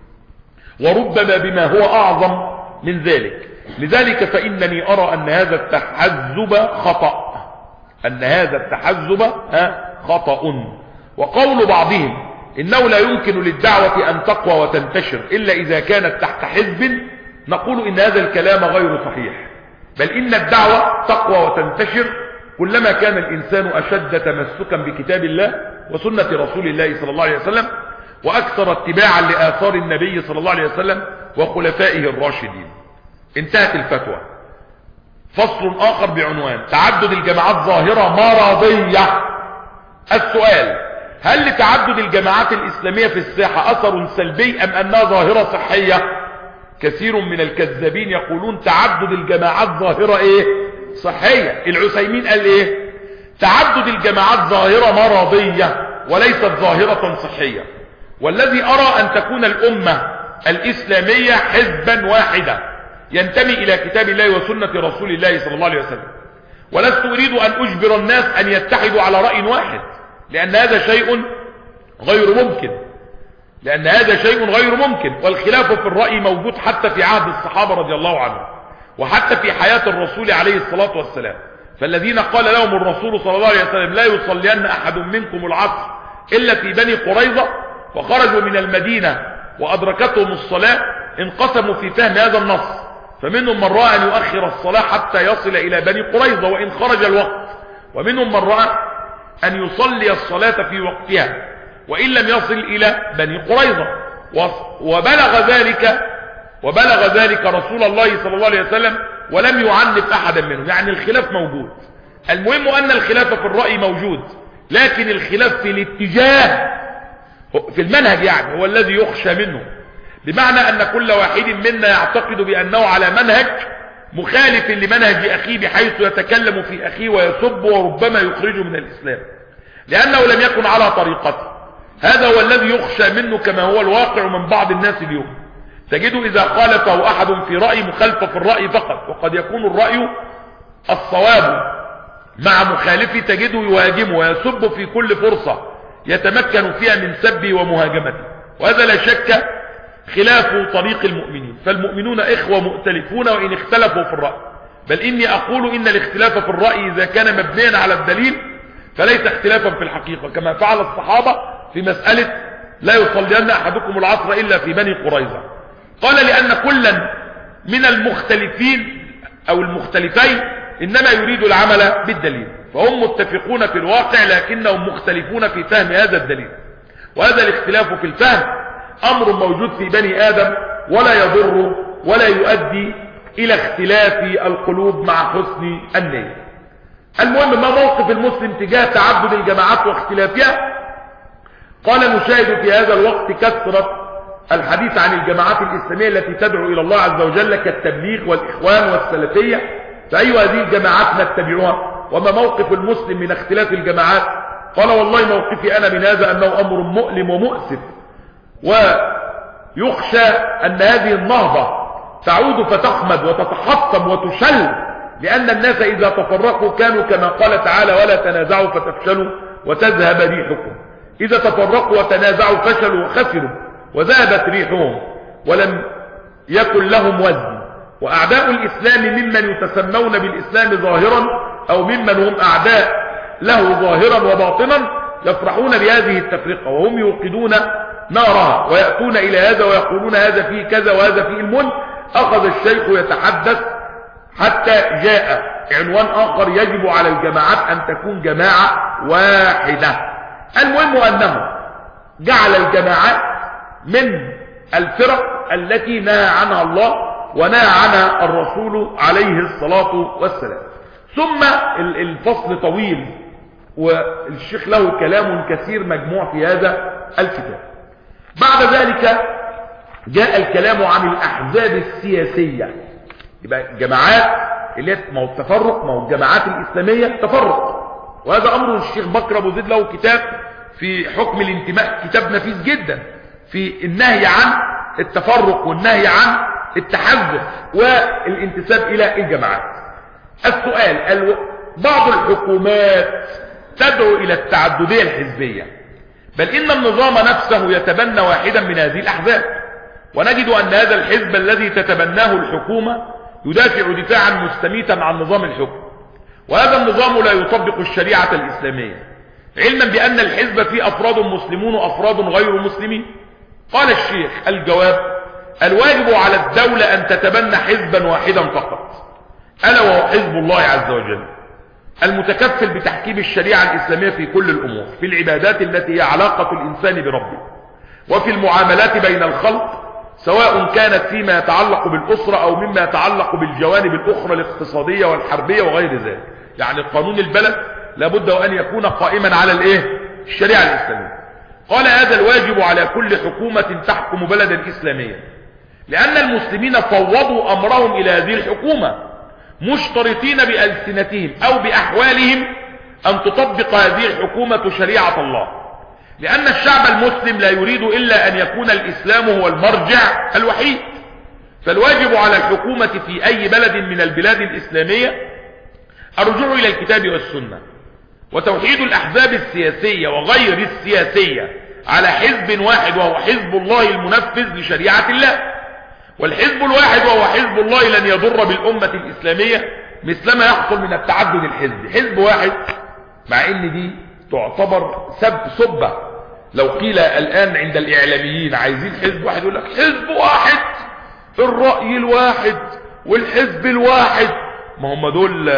وربما بما هو أعظم من ذلك لذلك فإنني أرى أن هذا التحزب خطأ أن هذا التحزب خطأ وقول بعضهم إنه لا يمكن للدعوة أن تقوى وتنتشر إلا إذا كانت تحت حزب نقول إن هذا الكلام غير صحيح بل إن الدعوة تقوى وتنتشر كلما كان الإنسان أشد تمسكا بكتاب الله وسنة رسول الله صلى الله عليه وسلم وأكثر اتباعا لآثار النبي صلى الله عليه وسلم وخلفائه الراشدين انتهت الفتوى فصل آخر بعنوان تعدد الجماعات ظاهرة مرضية السؤال هل لتعدد الجماعات الإسلامية في الساحة أثر سلبي أم أنها ظاهرة صحية كثير من الكذابين يقولون تعدد الجماعات ظاهرة إيه صحية العسيمين قال إيه تعدد الجماعات ظاهرة مرضية وليست ظاهرة صحية والذي أرى أن تكون الأمة الإسلامية حزبا واحدا ينتمي إلى كتاب الله وسنة رسول الله صلى الله عليه وسلم ولست أريد أن أجبر الناس أن يتحدوا على رأي واحد لأن هذا شيء غير ممكن لأن هذا شيء غير ممكن والخلاف في الرأي موجود حتى في عهد الصحابة رضي الله عنهم وحتى في حياة الرسول عليه الصلاة والسلام فالذين قال لهم الرسول صلى الله عليه وسلم لا يصلين أحد منكم العصر إلا في بني قريظة وخرجوا من المدينة وأدركتهم الصلاة انقسموا في فهم هذا النص فمنهم من رأى أن يؤخر الصلاة حتى يصل إلى بني قريظة وإن خرج الوقت ومنهم من رأى أن يصلي الصلاة في وقتها وإن لم يصل إلى بني قريظة وبلغ ذلك وبلغ ذلك رسول الله صلى الله عليه وسلم ولم يعنف أحدا منهم يعني الخلاف موجود المهم أن الخلاف في الرأي موجود لكن الخلاف في الاتجاه في المنهج يعني هو الذي يخشى منه بمعنى أن كل واحد منا يعتقد بأنه على منهج مخالف لمنهج أخيه بحيث يتكلم في أخيه ويسب وربما يخرجه من الإسلام لأنه لم يكن على طريقته هذا هو الذي يخشى منه كما هو الواقع من بعض الناس اليوم تجده إذا خالفه أحد في رأي مخالفة في الرأي فقط وقد يكون الرأي الصواب مع مخالفه تجده يهاجمه ويسب في كل فرصة يتمكن فيها من سبه ومهاجمته وهذا لا شك خلاف طريق المؤمنين فالمؤمنون إخوة مؤتلفون وإن اختلفوا في الرأي بل إني أقول إن الاختلاف في الرأي إذا كان مبنيا على الدليل فليس اختلافا في الحقيقة كما فعل الصحابة في مسألة لا يصلين أحدكم العصر إلا في بني قريظة قال لأن كلا من المختلفين أو المختلفين إنما يريد العمل بالدليل فهم متفقون في الواقع لكنهم مختلفون في فهم هذا الدليل وهذا الاختلاف في الفهم أمر موجود في بني آدم ولا يضر ولا يؤدي إلى اختلاف القلوب مع حسن النية المهم ما موقف المسلم تجاه تعدد الجماعات واختلافها قال نشاهد في هذا الوقت كثرة الحديث عن الجماعات الإسلامية التي تدعو إلى الله عز وجل كالتبليغ والإخوان والسلفية فأي هذه الجماعات نتبعها وما موقف المسلم من اختلاف الجماعات قال والله موقفي أنا من هذا أنه أمر مؤلم ومؤسف ويخشى أن هذه النهضة تعود فتخمد وتتحطم وتشل لأن الناس إذا تفرقوا كانوا كما قال تعالى ولا تنازعوا فتفشلوا وتذهب ريحكم إذا تفرقوا وتنازعوا فشلوا وخسروا وذهبت ريحهم ولم يكن لهم وزن وأعداء الإسلام ممن يتسمون بالإسلام ظاهرا أو ممن هم أعداء له ظاهرا وباطنا يفرحون بهذه التفرقة وهم يوقدون نارها ويأتون إلى هذا ويقولون هذا فيه كذا وهذا فيه المن أخذ الشيخ يتحدث حتى جاء عنوان آخر يجب على الجماعات أن تكون جماعة واحدة المهم أنه جعل الجماعات من الفرق التي نهى عنها الله ونهى عنها الرسول عليه الصلاة والسلام ثم الفصل طويل والشيخ له كلام كثير مجموع في هذا الكتاب بعد ذلك جاء الكلام عن الأحزاب السياسية يبقى جماعات اللي ما هو التفرق ما هو الجماعات الإسلامية تفرق وهذا أمر الشيخ بكر أبو زيد له كتاب في حكم الانتماء كتاب نفيس جدا في النهي عن التفرق والنهي عن التحزب والانتساب إلى الجماعات السؤال الو... بعض الحكومات تدعو إلى التعددية الحزبية بل إن النظام نفسه يتبنى واحدا من هذه الأحزاب ونجد أن هذا الحزب الذي تتبناه الحكومة يدافع دفاعا مستميتا عن نظام الحكم وهذا النظام لا يطبق الشريعة الإسلامية علما بأن الحزب فيه أفراد مسلمون وأفراد غير مسلمين قال الشيخ الجواب الواجب على الدولة أن تتبنى حزبا واحدا فقط ألا وهو حزب الله عز وجل المتكفل بتحكيم الشريعة الإسلامية في كل الأمور في العبادات التي هي علاقة الإنسان بربه وفي المعاملات بين الخلق سواء كانت فيما يتعلق بالأسرة أو مما يتعلق بالجوانب الأخرى الاقتصادية والحربية وغير ذلك يعني قانون البلد لابد وأن يكون قائما على الإيه؟ الشريعة الإسلامية قال هذا الواجب على كل حكومة تحكم بلدا إسلاميا لأن المسلمين فوضوا أمرهم إلى هذه الحكومة مشترطين بألسنتهم أو بأحوالهم أن تطبق هذه الحكومة شريعة الله لأن الشعب المسلم لا يريد إلا أن يكون الإسلام هو المرجع الوحيد فالواجب على الحكومة في أي بلد من البلاد الإسلامية الرجوع إلى الكتاب والسنة وتوحيد الأحزاب السياسية وغير السياسية على حزب واحد وهو حزب الله المنفذ لشريعة الله والحزب الواحد وهو حزب الله لن يضر بالأمة الإسلامية مثلما يحصل من التعدد الحزبي حزب واحد مع ان دي تعتبر سب سبة لو قيل الآن عند الإعلاميين عايزين حزب واحد يقول لك حزب واحد الرأي الواحد والحزب الواحد ما هم دول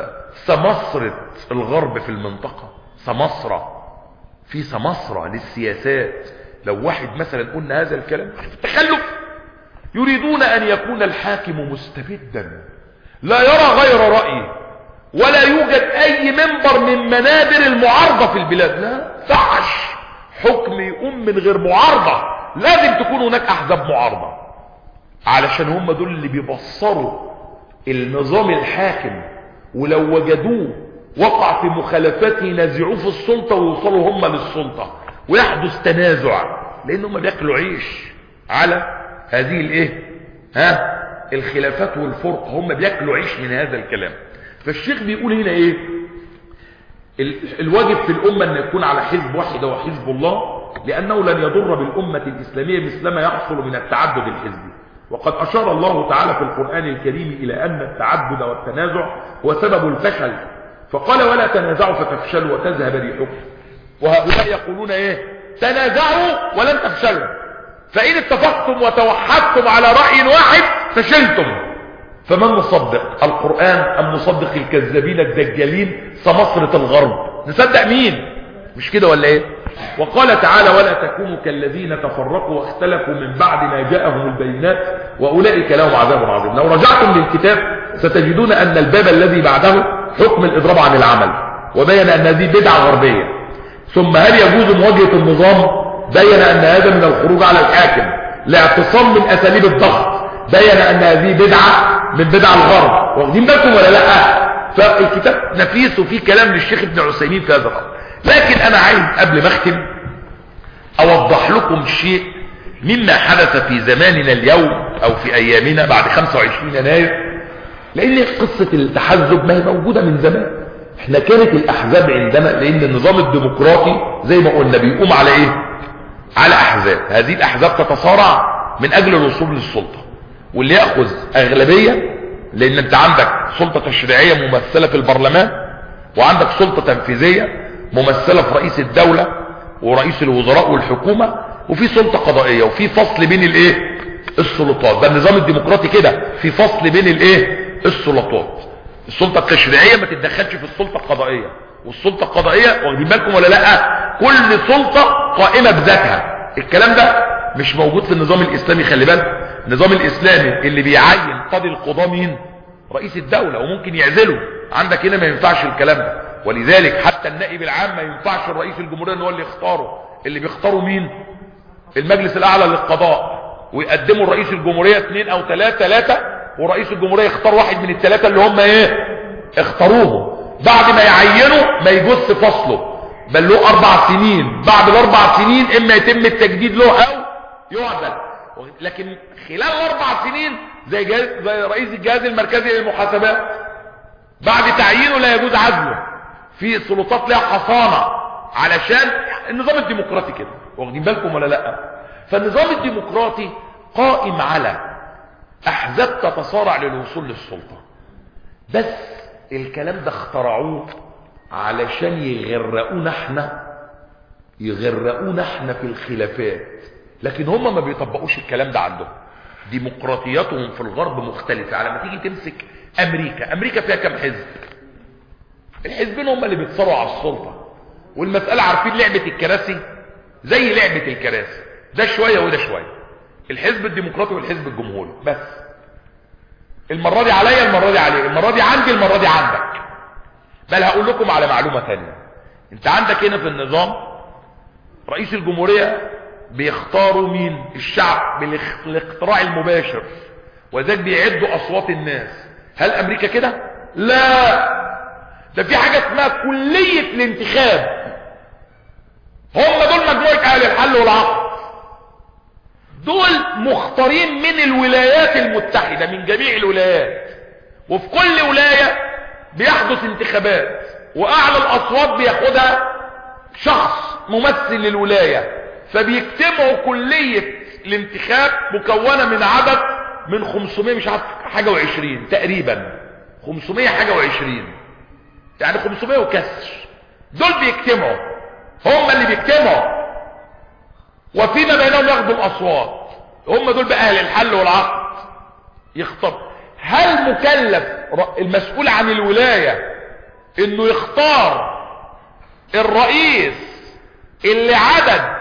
سمسرة الغرب في المنطقة سمسرة في سمسرة للسياسات لو واحد مثلا قلنا هذا الكلام تخلف يريدون أن يكون الحاكم مستبدا لا يرى غير رأيه ولا يوجد اي منبر من منابر المعارضة في البلاد لا فعش حكم يقوم من غير معارضة لازم تكون هناك احزاب معارضة علشان هم دول اللي بيبصروا النظام الحاكم ولو وجدوه وقع في مخالفاته ينازعوه في السلطة ويوصلوا هم للسلطة ويحدث تنازع لان هم بياكلوا عيش على هذه الايه ها الخلافات والفرق هم بياكلوا عيش من هذا الكلام فالشيخ بيقول هنا ايه الواجب في الامة ان يكون على حزب واحد هو حزب الله لانه لن يضر بالامة الاسلامية مثلما يحصل من التعدد الحزبي وقد اشار الله تعالى في القرآن الكريم الى ان التعدد والتنازع هو سبب الفشل فقال ولا تنازعوا فتفشلوا وتذهب ريحكم وهؤلاء يقولون ايه تنازعوا ولن تفشلوا فان اتفقتم وتوحدتم على رأي واحد فشلتم فمن نصدق القرآن ام نصدق الكذابين الدجالين سمصرة الغرب نصدق مين مش كده ولا ايه وقال تعالى ولا تكونوا كالذين تفرقوا واختلفوا من بعد ما جاءهم البينات واولئك لهم عذاب عظيم لو رجعتم للكتاب ستجدون ان الباب الذي بعده حكم الاضراب عن العمل وبين ان هذه بدعة غربية ثم هل يجوز مواجهة النظام بين ان هذا من الخروج على الحاكم لاعتصام من اساليب الضغط بين ان هذه بدعة من بدع الغرب واخدين بالكم ولا لا فالكتاب نفيس وفيه كلام للشيخ ابن عثيمين في هذا الامر لكن انا عايز قبل ما اختم اوضح لكم شيء مما حدث في زماننا اليوم او في ايامنا بعد 25 يناير لان قصة التحزب ما هي موجودة من زمان احنا كانت الاحزاب عندنا لان النظام الديمقراطي زي ما قلنا بيقوم على ايه على احزاب هذه الاحزاب تتصارع من اجل الوصول للسلطة واللي يأخذ اغلبية لان انت عندك سلطة تشريعية ممثلة في البرلمان وعندك سلطة تنفيذية ممثلة في رئيس الدولة ورئيس الوزراء والحكومة وفي سلطة قضائية وفي فصل بين الايه السلطات ده النظام الديمقراطي كده في فصل بين الايه السلطات السلطة التشريعية ما تتدخلش في السلطة القضائية والسلطة القضائية واخدين بالكم ولا لا كل سلطة قائمة بذاتها الكلام ده مش موجود في النظام الاسلامي خلي بالك النظام الاسلامي اللي بيعين قاضي القضاء مين رئيس الدولة وممكن يعزله عندك هنا ما ينفعش الكلام ده ولذلك حتى النائب العام ما ينفعش الرئيس الجمهورية ان هو اللي يختاره اللي بيختاروا مين المجلس الاعلى للقضاء ويقدموا الرئيس الجمهورية اثنين او ثلاثة ثلاثة ورئيس الجمهورية يختار واحد من الثلاثة اللي هم ايه اختاروه بعد ما يعينوا ما يجوز فصله بل له اربع سنين بعد الاربع سنين اما يتم التجديد له او يعدل لكن خلال الاربع سنين زي, جاز زي رئيس الجهاز المركزي للمحاسبات بعد تعيينه لا يجوز عزله في سلطات لها حصانة علشان النظام الديمقراطي كده واخدين بالكم ولا لا فالنظام الديمقراطي قائم على احزاب تتصارع للوصول للسلطة بس الكلام ده اخترعوه علشان يغرقونا احنا يغرقونا احنا في الخلافات لكن هم ما بيطبقوش الكلام ده عندهم ديمقراطياتهم في الغرب مختلفة على ما تيجي تمسك امريكا امريكا فيها كم حزب الحزبين هم اللي بيتصاروا على السلطة والمسألة عارفين لعبة الكراسي زي لعبة الكراسي ده شوية وده شوية الحزب الديمقراطي والحزب الجمهوري بس المرة دي عليا المرة دي عليا المرة دي عندي المرة دي عندك بل هقول لكم على معلومة ثانيه انت عندك هنا في النظام رئيس الجمهورية بيختاروا مين الشعب بالاقتراع المباشر وذلك بيعدوا اصوات الناس هل امريكا كده لا ده في حاجة اسمها كلية الانتخاب هم دول مجموعة اهل الحل والعقد دول مختارين من الولايات المتحدة من جميع الولايات وفي كل ولاية بيحدث انتخابات واعلى الاصوات بياخدها شخص ممثل للولاية فبيجتمعوا كلية الانتخاب مكونة من عدد من 500 مش عارف حاجة وعشرين تقريبا 500 حاجة وعشرين يعني 500 وكسر دول بيجتمعوا هم اللي بيجتمعوا وفيما بينهم ياخدوا الاصوات هم دول بقى اهل الحل والعقد يختار هل مكلف المسؤول عن الولاية انه يختار الرئيس اللي عدد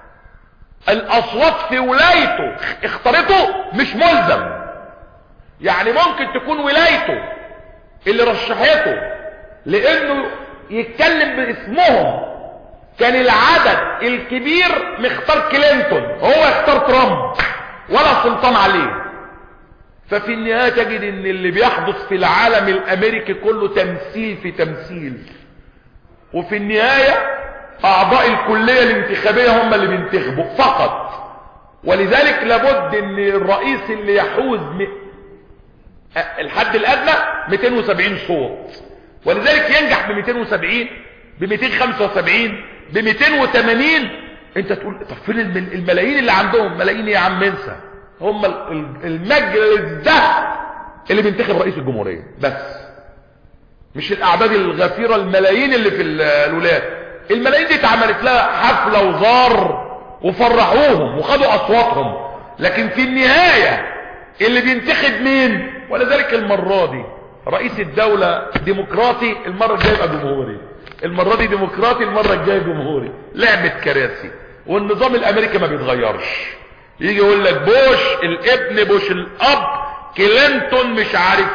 الاصوات في ولايته اختارته مش ملزم يعني ممكن تكون ولايته اللي رشحته لانه يتكلم باسمهم كان العدد الكبير مختار كلينتون هو يختار ترامب ولا سلطان عليه ففي النهاية تجد ان اللي بيحدث في العالم الامريكي كله تمثيل في تمثيل وفي النهاية اعضاء الكلية الانتخابية هم اللي بينتخبوا فقط ولذلك لابد ان الرئيس اللي يحوز م... الحد الادنى 270 صوت ولذلك ينجح ب 270 ب 275 ب 280 انت تقول طب فين الملايين اللي عندهم ملايين يا عم انسى هم المجلس ده اللي بينتخب رئيس الجمهورية بس مش الاعداد الغفيرة الملايين اللي في الولايات الملايين دي اتعملت لها حفلة وزار وفرحوهم وخدوا اصواتهم لكن في النهاية اللي بينتخب مين ولذلك المرة دي رئيس الدولة ديمقراطي المرة الجاية يبقى جمهوري المرة دي ديمقراطي المرة الجاية جمهوري لعبة كراسي والنظام الامريكي ما بيتغيرش يجي يقول لك بوش الابن بوش الاب كلينتون مش عارف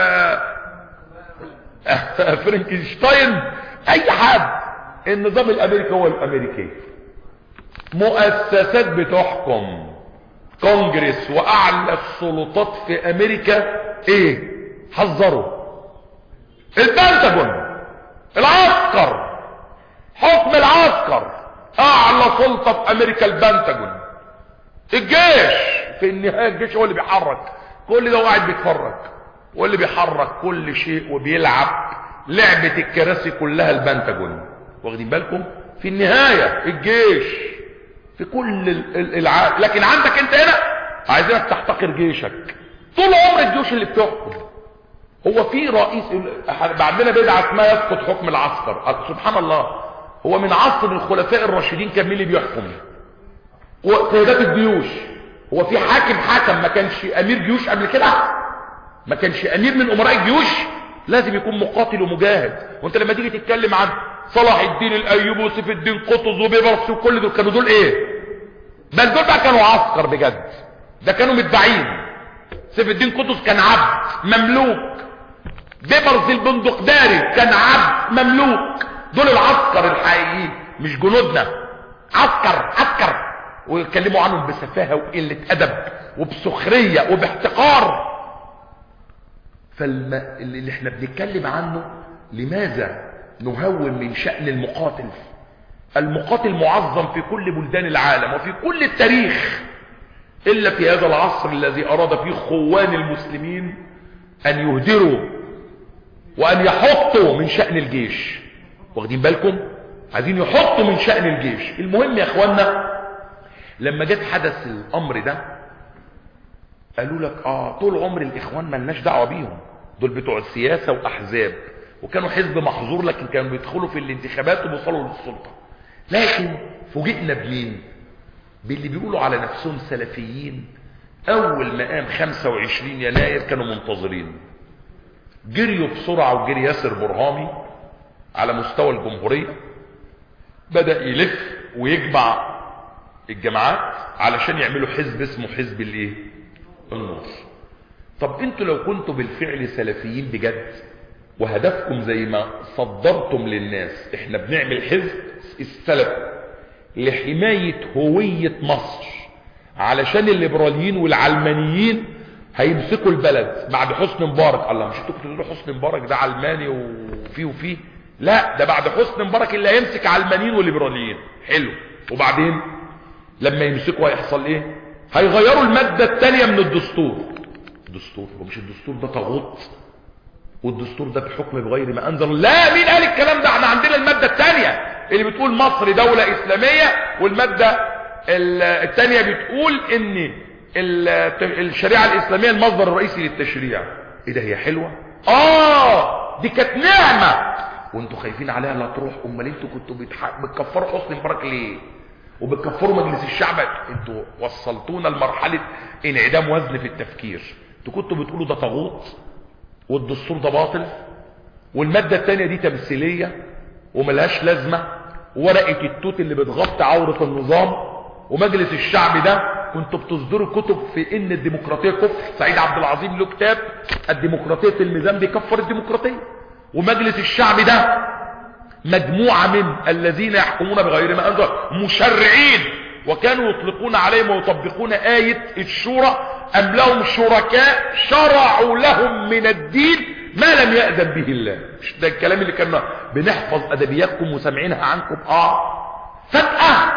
فرانكشتاين اي حد النظام الامريكي هو الامريكي مؤسسات بتحكم كونجرس واعلى السلطات في امريكا ايه حذروا البنتاجون العسكر حكم العسكر اعلى سلطة في امريكا البنتاجون الجيش في النهاية الجيش هو اللي بيحرك كل ده قاعد بيتفرج واللي بيحرك كل شيء وبيلعب لعبة الكراسي كلها البنتاجون واخدين بالكم في النهاية الجيش في كل الع... لكن عندك انت هنا عايزينك تحتقر جيشك طول عمر الجيوش اللي بتحكم هو في رئيس بعدنا بدعة اسمها يسقط حكم العسكر سبحان الله هو من عصر الخلفاء الراشدين كان مين اللي بيحكم وقيادات الجيوش هو في حاكم حكم ما كانش امير جيوش قبل كده ما كانش امير من امراء الجيوش لازم يكون مقاتل ومجاهد وانت لما تيجي تتكلم عن صلاح الدين الايوبي وسيف الدين قطز وبيبرس وكل دول كانوا دول ايه بل دول بقى كانوا عسكر بجد ده كانوا متبعين سيف الدين قطز كان عبد مملوك بيبرز البندقداري كان عبد مملوك دول العسكر الحقيقيين مش جنودنا عسكر عسكر ويتكلموا عنهم بسفاهه وقله ادب وبسخريه وباحتقار فاللي احنا بنتكلم عنه لماذا نهون من شأن المقاتل المقاتل معظم في كل بلدان العالم وفي كل التاريخ إلا في هذا العصر الذي أراد فيه خوان المسلمين أن يهدروا وأن يحطوا من شأن الجيش واخدين بالكم عايزين يحطوا من شأن الجيش المهم يا اخوانا لما جت حدث الامر ده قالوا لك اه طول عمر الاخوان ملناش دعوه بيهم دول بتوع السياسه واحزاب وكانوا حزب محظور لكن كانوا بيدخلوا في الانتخابات وبيوصلوا للسلطه لكن فوجئنا بمين باللي بيقولوا على نفسهم سلفيين اول ما قام 25 يناير كانوا منتظرين جريوا بسرعه وجري ياسر برهامي على مستوى الجمهوريه بدا يلف ويجمع الجماعات علشان يعملوا حزب اسمه حزب الايه النور طب انتوا لو كنتوا بالفعل سلفيين بجد وهدفكم زي ما صدرتم للناس احنا بنعمل حزب السلف لحماية هوية مصر علشان الليبراليين والعلمانيين هيمسكوا البلد بعد حسن مبارك الله مش انتوا كنتوا تقولوا حسن مبارك ده علماني وفيه وفيه لا ده بعد حسن مبارك اللي هيمسك علمانيين وليبراليين حلو وبعدين لما يمسكوا هيحصل ايه هيغيروا المادة الثانية من الدستور الدستور ومش الدستور ده طاغوت والدستور ده بحكم بغير ما انزل لا مين قال الكلام ده احنا عندنا المادة الثانية اللي بتقول مصر دولة اسلامية والمادة الثانية بتقول ان الشريعة الاسلامية المصدر الرئيسي للتشريع ايه ده هي حلوة اه دي كانت نعمة وانتوا خايفين عليها لا تروح امال انتوا كنتوا بتكفروا حسني مبارك ليه وبتكفروا مجلس الشعب انتوا وصلتونا لمرحلة انعدام وزن في التفكير انتوا كنتوا بتقولوا ده طاغوت والدستور ده باطل والمادة التانية دي تمثيلية وملهاش لازمة ورقة التوت اللي بتغطي عورة النظام ومجلس الشعب ده كنتوا بتصدروا كتب في ان الديمقراطية كفر سعيد عبد العظيم له كتاب الديمقراطية في الميزان بيكفر الديمقراطية ومجلس الشعب ده مجموعة من الذين يحكمون بغير ما أنزل مشرعين وكانوا يطلقون عليهم ويطبقون آية الشورى أم لهم شركاء شرعوا لهم من الدين ما لم يأذن به الله مش ده الكلام اللي كنا بنحفظ أدبياتكم وسامعينها عنكم آه فجأة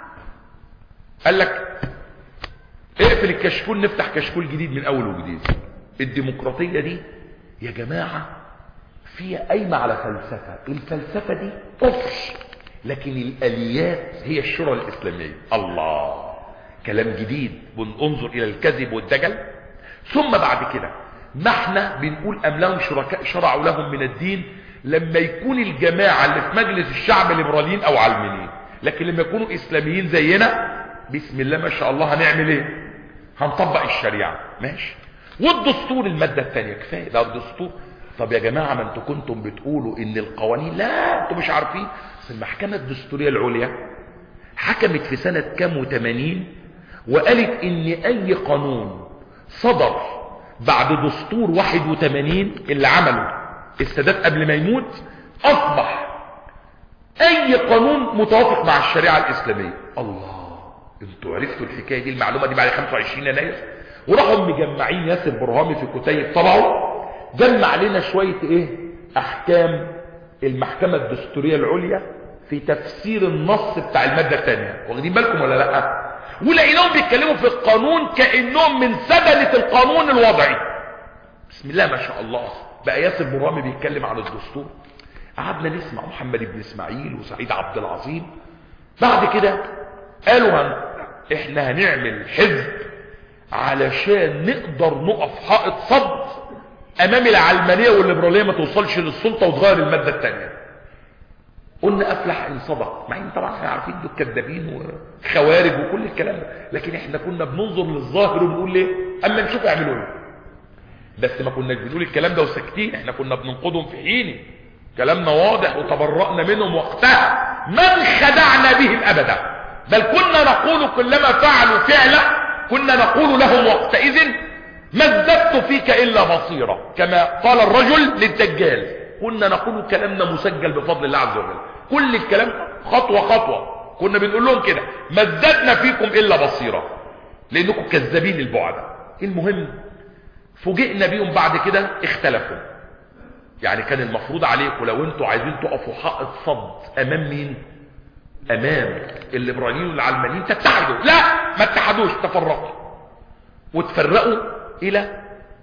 قال لك اقفل الكشكول نفتح كشكول جديد من أول وجديد الديمقراطية دي يا جماعة فيها قايمة على فلسفة الفلسفة دي كفر لكن الاليات هي الشورى الاسلامية الله كلام جديد انظر الى الكذب والدجل ثم بعد كده ما احنا بنقول ام لهم شركاء شرعوا لهم من الدين لما يكون الجماعة اللي في مجلس الشعب ليبراليين او علمانيين لكن لما يكونوا اسلاميين زينا بسم الله ما شاء الله هنعمل ايه هنطبق الشريعة ماشي والدستور المادة الثانية كفاية ده الدستور طب يا جماعة ما انتوا كنتم بتقولوا ان القوانين لا انتوا مش عارفين بس المحكمة الدستورية العليا حكمت في سنة كام وثمانين وقالت ان اي قانون صدر بعد دستور 81 اللي عمله السادات قبل ما يموت اصبح اي قانون متوافق مع الشريعة الاسلامية الله انتوا عرفتوا الحكاية دي المعلومة دي بعد 25 يناير وراحوا مجمعين ياسر برهامي في كتيب طبعه جمع لنا شوية ايه احكام المحكمة الدستورية العليا في تفسير النص بتاع المادة الثانية واخدين بالكم ولا لا ولقيناهم بيتكلموا في القانون كأنهم من سدنة القانون الوضعي بسم الله ما شاء الله بقى ياسر برامي بيتكلم عن الدستور قعدنا نسمع محمد بن اسماعيل وسعيد عبد العظيم بعد كده قالوا هن احنا هنعمل حزب علشان نقدر نقف حائط صد امام العلمانية والليبرالية ما توصلش للسلطة وتغير المادة الثانية قلنا افلح ان صدق مع ان طبعا احنا عارفين دول كذابين وخوارج وكل الكلام ده لكن احنا كنا بننظر للظاهر ونقول ليه اما نشوف يعملوا ايه بس ما كناش بنقول الكلام ده وساكتين احنا كنا بننقضهم في حين كلامنا واضح وتبرأنا منهم وقتها من خدعنا بهم ابدا بل كنا نقول كلما فعلوا فعلا كنا نقول لهم وقتئذ ما ازددت فيك الا بصيرة كما قال الرجل للدجال كنا نقول كلامنا مسجل بفضل الله عز وجل كل الكلام خطوة خطوة كنا بنقول لهم كده ما ازددنا فيكم الا بصيرة لانكم كذابين البعد المهم فوجئنا بيهم بعد كده اختلفوا يعني كان المفروض عليكم لو انتوا عايزين تقفوا حائط صد امام مين امام الليبراليين والعلمانيين تتحدوا لا ما اتحدوش تفرقوا وتفرقوا الى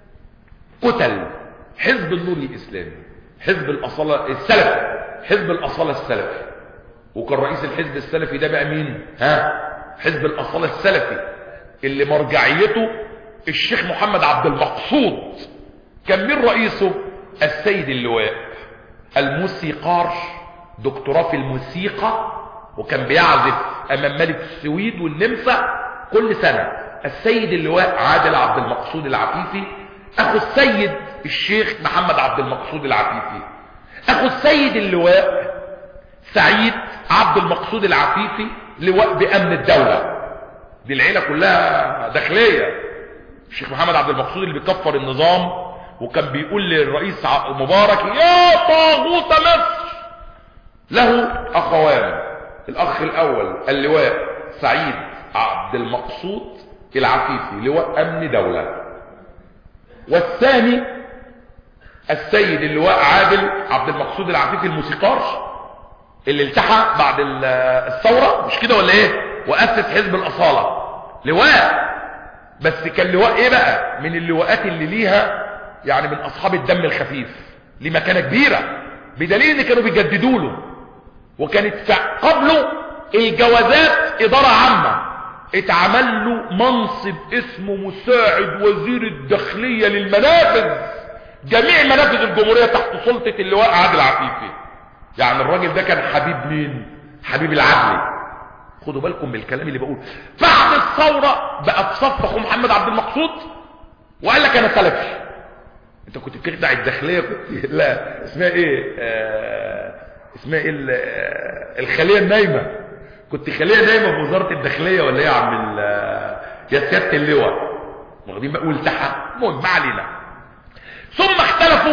قتل حزب النور الاسلامي حزب الاصالة السلفي حزب الاصالة السلفي وكان رئيس الحزب السلفي ده بقى مين ها حزب الاصالة السلفي اللي مرجعيته الشيخ محمد عبد المقصود كان مين رئيسه السيد اللواء الموسيقار دكتوراه في الموسيقى وكان بيعزف امام ملك السويد والنمسا كل سنة السيد اللواء عادل عبد المقصود العفيفي اخو السيد الشيخ محمد عبد المقصود العفيفي اخو السيد اللواء سعيد عبد المقصود العفيفي لواء بامن الدولة دي العيلة كلها داخلية الشيخ محمد عبد المقصود اللي بيكفر النظام وكان بيقول للرئيس مبارك يا طاغوت مصر له اخوان الاخ الاول اللواء سعيد عبد المقصود العفيفي لواء امن دولة والثاني السيد اللواء عادل عبد المقصود العفيفي الموسيقار اللي التحى بعد الثورة مش كده ولا ايه واسس حزب الاصالة لواء بس كان لواء ايه بقى من اللواءات اللي ليها يعني من اصحاب الدم الخفيف ليه مكانة كبيرة بدليل ان كانوا بيجددوا له وكانت قبله الجوازات ادارة عامة اتعمل له منصب اسمه مساعد وزير الداخلية للمنافذ جميع منافذ الجمهورية تحت سلطة اللواء عادل عفيفي يعني الراجل ده كان حبيب مين حبيب العدلي خدوا بالكم من الكلام اللي بقول بعد الثورة بقى في صف اخو محمد عبد المقصود وقال لك انا سلفي انت كنت بتخدع الداخلية كنت لا اسمها ايه آه اسمها ايه الخلية النايمة كنت خلية نايمة في وزارة الداخلية ولا ايه يا عم يا سيادة اللواء واخدين بقى والتحى المهم ما علينا ثم اختلفوا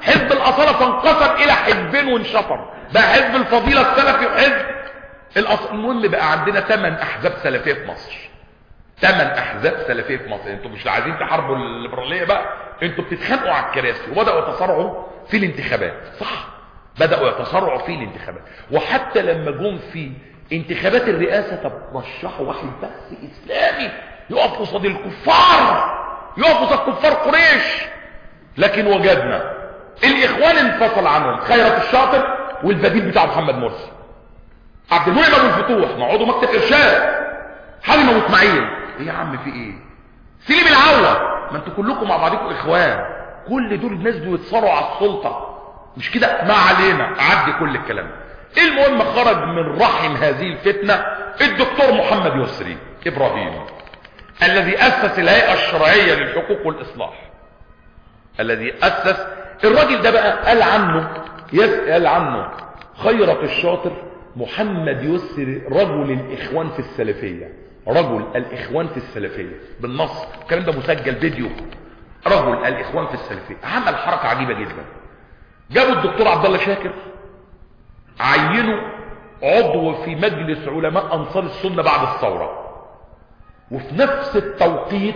حزب الاصالة فانقسم الى حزبين وانشطر بقى حزب الفضيلة السلفي وحزب الأص... المهم بقى عندنا ثمان احزاب سلفية في مصر ثمان احزاب سلفية في مصر انتوا مش عايزين تحاربوا الليبرالية بقى انتوا بتتخانقوا على الكراسي وبدأوا يتصارعوا في الانتخابات صح بدأوا يتصارعوا في الانتخابات وحتى لما جم في انتخابات الرئاسة طب رشحوا واحد بس اسلامي يقف قصاد الكفار يقف قصاد كفار قريش لكن وجدنا الاخوان انفصل عنهم خيرت الشاطر والبديل بتاع محمد مرسي عبد المنعم ابو الفتوح مقعده مكتب ارشاد حليم ابو اسماعيل ايه يا عم في ايه سليم العوة ما انتوا كلكم مع بعضكم اخوان كل دول الناس دول يتصارعوا على السلطة مش كده ما علينا عدي كل الكلام المهم خرج من رحم هذه الفتنة الدكتور محمد يسري ابراهيم الذي اسس الهيئة الشرعية للحقوق والاصلاح الذي اسس الراجل ده بقى قال عنه يسأل عنه خيرة الشاطر محمد يسري رجل الاخوان في السلفية رجل الاخوان في السلفية بالنص الكلام ده مسجل فيديو رجل الاخوان في السلفية عمل حركة عجيبة جدا جابوا الدكتور عبد الله شاكر عينوا عضو في مجلس علماء انصار السنة بعد الثورة وفي نفس التوقيت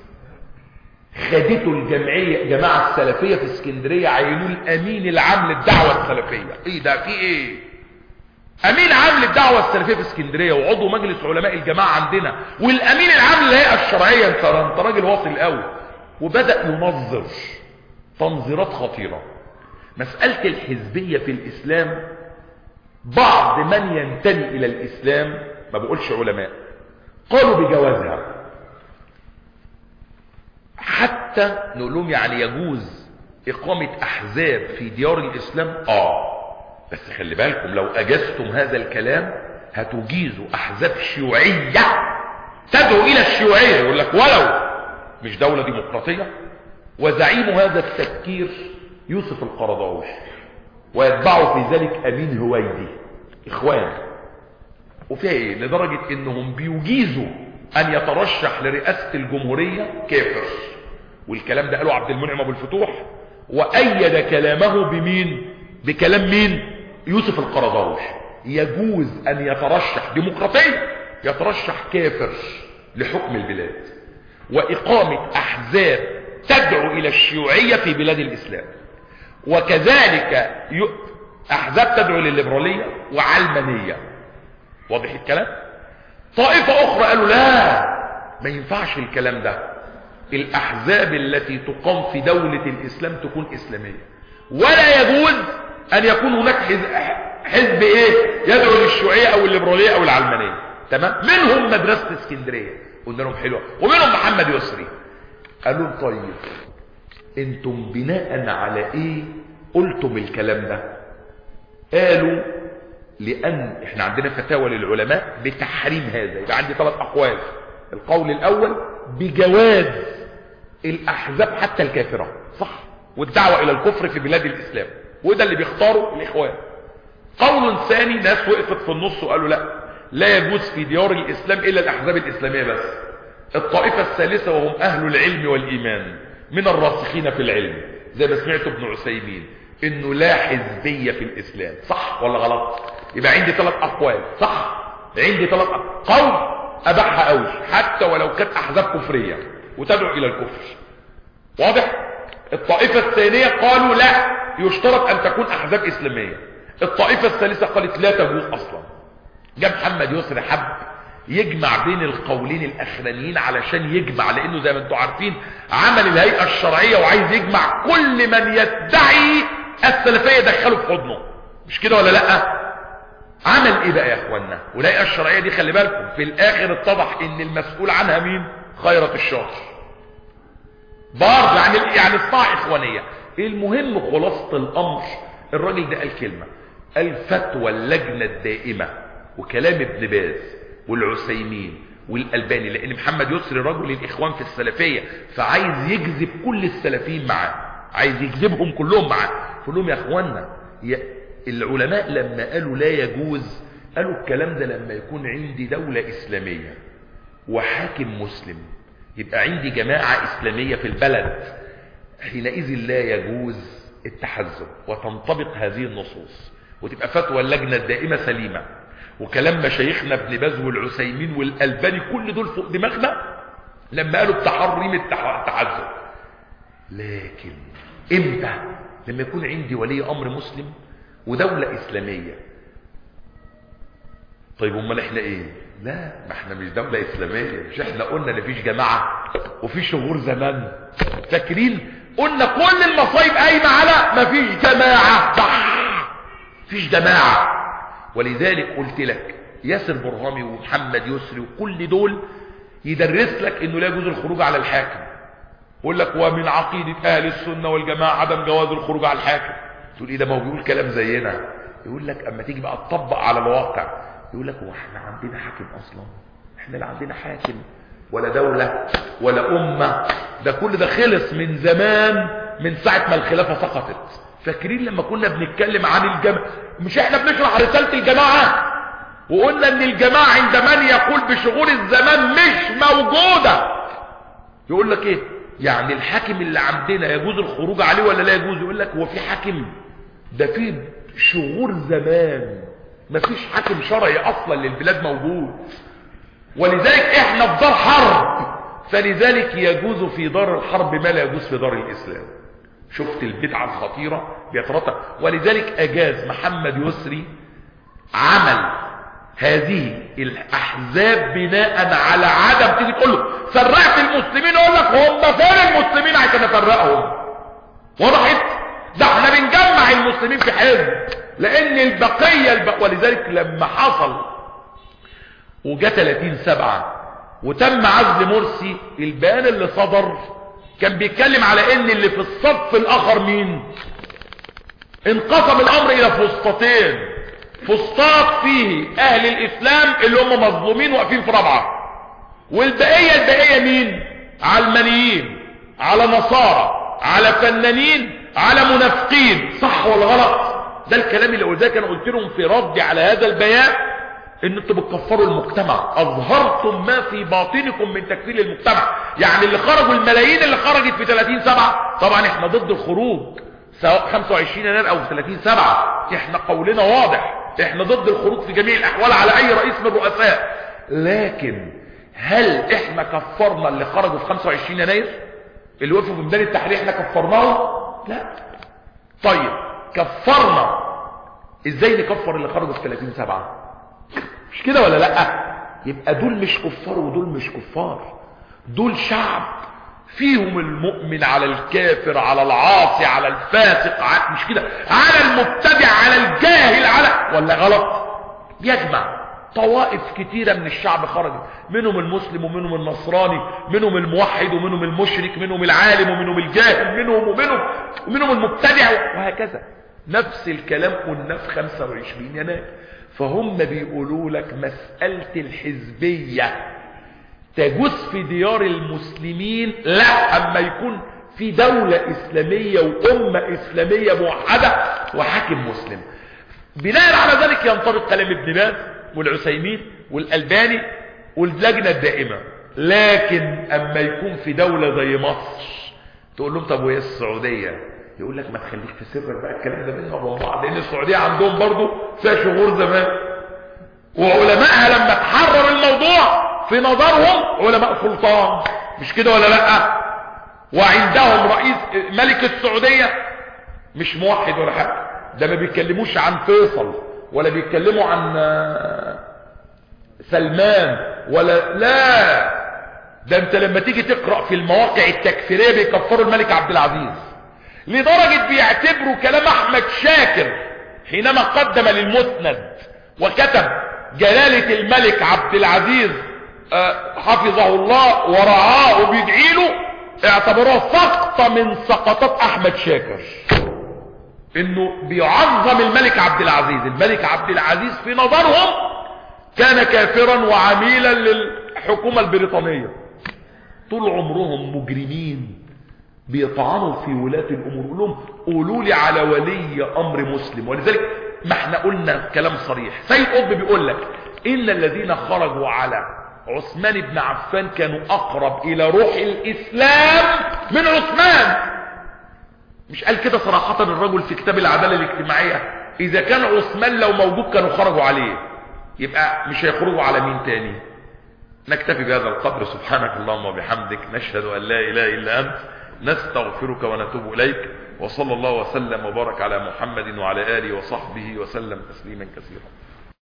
خدته الجمعية جماعة السلفية في اسكندرية عينوه الامين العام للدعوة السلفية ايه ده في ايه امين عام للدعوة السلفية في اسكندرية وعضو مجلس علماء الجماعة عندنا والامين العام للهيئة الشرعية انت انت راجل واصل قوي وبدأ ينظر تنظيرات خطيرة مسألة الحزبية في الاسلام بعض من ينتمي الى الاسلام ما بقولش علماء قالوا بجوازها حتى نقول لهم يعني يجوز اقامة احزاب في ديار الاسلام اه بس خلي بالكم لو اجزتم هذا الكلام هتجيزوا احزاب شيوعية تدعو الى الشيوعية يقول لك ولو مش دولة ديمقراطية وزعيم هذا التفكير يوسف القرضاوي ويتبعه في ذلك امين هويدي اخوان وفيها ايه لدرجة انهم بيجيزوا ان يترشح لرئاسة الجمهورية كافر والكلام ده قاله عبد المنعم ابو الفتوح وايد كلامه بمين بكلام مين يوسف القرضاوي يجوز ان يترشح ديمقراطيا يترشح كافر لحكم البلاد واقامة احزاب تدعو الى الشيوعية في بلاد الاسلام وكذلك احزاب تدعو للليبرالية وعلمانية واضح الكلام طائفة اخرى قالوا لا ما ينفعش الكلام ده الاحزاب التي تقام في دولة الاسلام تكون اسلامية ولا يجوز ان يكون هناك حزب, حزب ايه يدعو للشيوعية او الليبرالية او العلمانية تمام منهم مدرسة اسكندرية قلنا لهم حلوة ومنهم محمد يسري قالوا طيب انتم بناء على ايه قلتم الكلام ده قالوا لان احنا عندنا فتاوى للعلماء بتحريم هذا يبقى عندي ثلاث اقوال القول الاول بجواز الاحزاب حتى الكافرة صح والدعوة الى الكفر في بلاد الاسلام وده اللي بيختاروا الاخوان قول ثاني ناس وقفت في النص وقالوا لا لا يجوز في ديار الاسلام الا الاحزاب الاسلامية بس الطائفة الثالثة وهم اهل العلم والايمان من الراسخين في العلم زي ما سمعت ابن عثيمين انه لا حزبية في الاسلام صح ولا غلط يبقى عندي ثلاث اقوال صح عندي ثلاث قول اباحها قوي حتى ولو كانت احزاب كفرية وتدعو الى الكفر واضح الطائفة الثانية قالوا لا يشترط ان تكون احزاب اسلامية الطائفة الثالثة قالت لا تجوز اصلا جاء محمد يسري حب يجمع بين القولين الاخرانيين علشان يجمع لانه زي ما انتم عارفين عمل الهيئة الشرعية وعايز يجمع كل من يدعي السلفية يدخله في حضنه مش كده ولا لا عمل ايه بقى يا اخوانا والهيئة الشرعية دي خلي بالكم في الاخر اتضح ان المسؤول عنها مين خيرة الشاطر برضه يعني يعني الصاع اخوانية المهم خلاصة الامر الراجل ده قال كلمة الفتوى اللجنة الدائمة وكلام ابن باز والعسيمين والألباني لأن محمد يسري رجل الإخوان في السلفية فعايز يجذب كل السلفيين معاه عايز يجذبهم كلهم معاه فقول لهم يا أخوانا يا العلماء لما قالوا لا يجوز قالوا الكلام ده لما يكون عندي دولة إسلامية وحاكم مسلم يبقى عندي جماعة إسلامية في البلد حينئذ لا يجوز التحزب وتنطبق هذه النصوص وتبقى فتوى اللجنة الدائمة سليمة وكلام مشايخنا ابن باز والعسيمين والألباني كل دول فوق دماغنا لما قالوا بتحريم التحزب لكن امتى لما يكون عندي ولي امر مسلم ودولة اسلامية طيب امال احنا ايه لا ما احنا مش دولة اسلامية مش احنا قلنا ان فيش جماعة وفي شهور زمان فاكرين قلنا كل المصايب قايمة على مفيش جماعة صح فيش جماعة ولذلك قلت لك ياسر برهامي ومحمد يسري وكل دول يدرس لك انه لا يجوز الخروج على الحاكم يقول لك ومن عقيدة اهل السنة والجماعة عدم جواز الخروج على الحاكم تقول ايه ده ما هو بيقول كلام زينا يقول لك اما تيجي بقى تطبق على الواقع يقول لك هو احنا عندنا حاكم اصلا احنا لا عندنا حاكم ولا دولة ولا امة ده كل ده خلص من زمان من ساعة ما الخلافة سقطت فاكرين لما كنا بنتكلم عن الجماعة مش احنا بنشرح رسالة الجماعة وقلنا ان الجماعة عند من يقول بشغول الزمان مش موجودة يقول لك ايه يعني الحاكم اللي عندنا يجوز الخروج عليه ولا لا يجوز يقول لك هو في حاكم ده في شهور زمان مفيش حاكم شرعي اصلا للبلاد موجود ولذلك احنا في دار حرب فلذلك يجوز في دار الحرب ما لا يجوز في دار الاسلام شفت البدعة الخطيرة بيترتب ولذلك اجاز محمد يسري عمل هذه الاحزاب بناء على عدم تيجي تقول له فرقت المسلمين يقول لك هم فين المسلمين عشان افرقهم وضحت ده احنا بنجمع المسلمين في حزب لان البقية الب... ولذلك لما حصل وجاء 30 سبعة وتم عزل مرسي البيان اللي صدر كان بيتكلم على ان اللي في الصف الاخر مين انقسم الامر الى فسطتين فسطاط فيه اهل الاسلام اللي هم مظلومين واقفين في رابعه والبقيه البقيه مين علمانيين على نصارى على فنانين على منافقين صح ولا غلط ده الكلام اللي قلت انا قلت لهم في ردي على هذا البيان ان انتوا بتكفروا المجتمع اظهرتم ما في باطنكم من تكفير المجتمع يعني اللي خرجوا الملايين اللي خرجت في 30 سبعة طبعا احنا ضد الخروج سواء 25 يناير او 30 سبعة احنا قولنا واضح احنا ضد الخروج في جميع الاحوال على اي رئيس من الرؤساء لكن هل احنا كفرنا اللي خرجوا في 25 يناير اللي وقفوا في ميدان التحرير احنا كفرناهم لا طيب كفرنا ازاي نكفر اللي خرجوا في 30 سبعة مش كده ولا لا يبقى دول مش كفار ودول مش كفار دول شعب فيهم المؤمن على الكافر على العاصي على الفاسق على مش كده على المبتدع على الجاهل على ولا غلط يجمع طوائف كتيرة من الشعب خرجت منهم المسلم ومنهم النصراني منهم الموحد ومنهم المشرك منهم العالم ومنهم الجاهل منهم ومنهم ومنهم المبتدع وهكذا نفس الكلام قلنا في 25 يناير فهم بيقولوا لك مسألة الحزبية تجوز في ديار المسلمين لا اما يكون في دولة اسلامية وامة اسلامية موحدة وحاكم مسلم بناء على ذلك ينطبق كلام ابن باز والعسيمين والالباني واللجنة الدائمة لكن اما يكون في دولة زي مصر تقول لهم طب وهي السعودية يقول لك ما تخليك في سرك بقى الكلام ده بينهم وبين بعض لان السعوديه عندهم برضه فيها شهور زمان وعلمائها لما تحرر الموضوع في نظرهم علماء سلطان مش كده ولا لا وعندهم رئيس ملك السعوديه مش موحد ولا حاجه ده ما بيتكلموش عن فيصل ولا بيتكلموا عن سلمان ولا لا ده انت لما تيجي تقرا في المواقع التكفيريه بيكفروا الملك عبد العزيز لدرجة بيعتبروا كلام احمد شاكر حينما قدم للمسند وكتب جلالة الملك عبد العزيز حفظه الله ورعاه وبيدعي له اعتبروها سقطة من سقطات احمد شاكر انه بيعظم الملك عبد العزيز الملك عبد العزيز في نظرهم كان كافرا وعميلا للحكومة البريطانية طول عمرهم مجرمين بيطعنوا في ولاة الامور قول لهم قولوا لي على ولي امر مسلم ولذلك ما احنا قلنا كلام صريح سيد قطب بيقول لك ان الذين خرجوا على عثمان بن عفان كانوا اقرب الى روح الاسلام من عثمان مش قال كده صراحة الرجل في كتاب العدالة الاجتماعية اذا كان عثمان لو موجود كانوا خرجوا عليه يبقى مش هيخرجوا على مين تاني نكتفي بهذا القدر سبحانك اللهم وبحمدك نشهد ان لا اله الا انت نستغفرك ونتوب اليك وصلى الله وسلم وبارك على محمد وعلى اله وصحبه وسلم تسليما كثيرا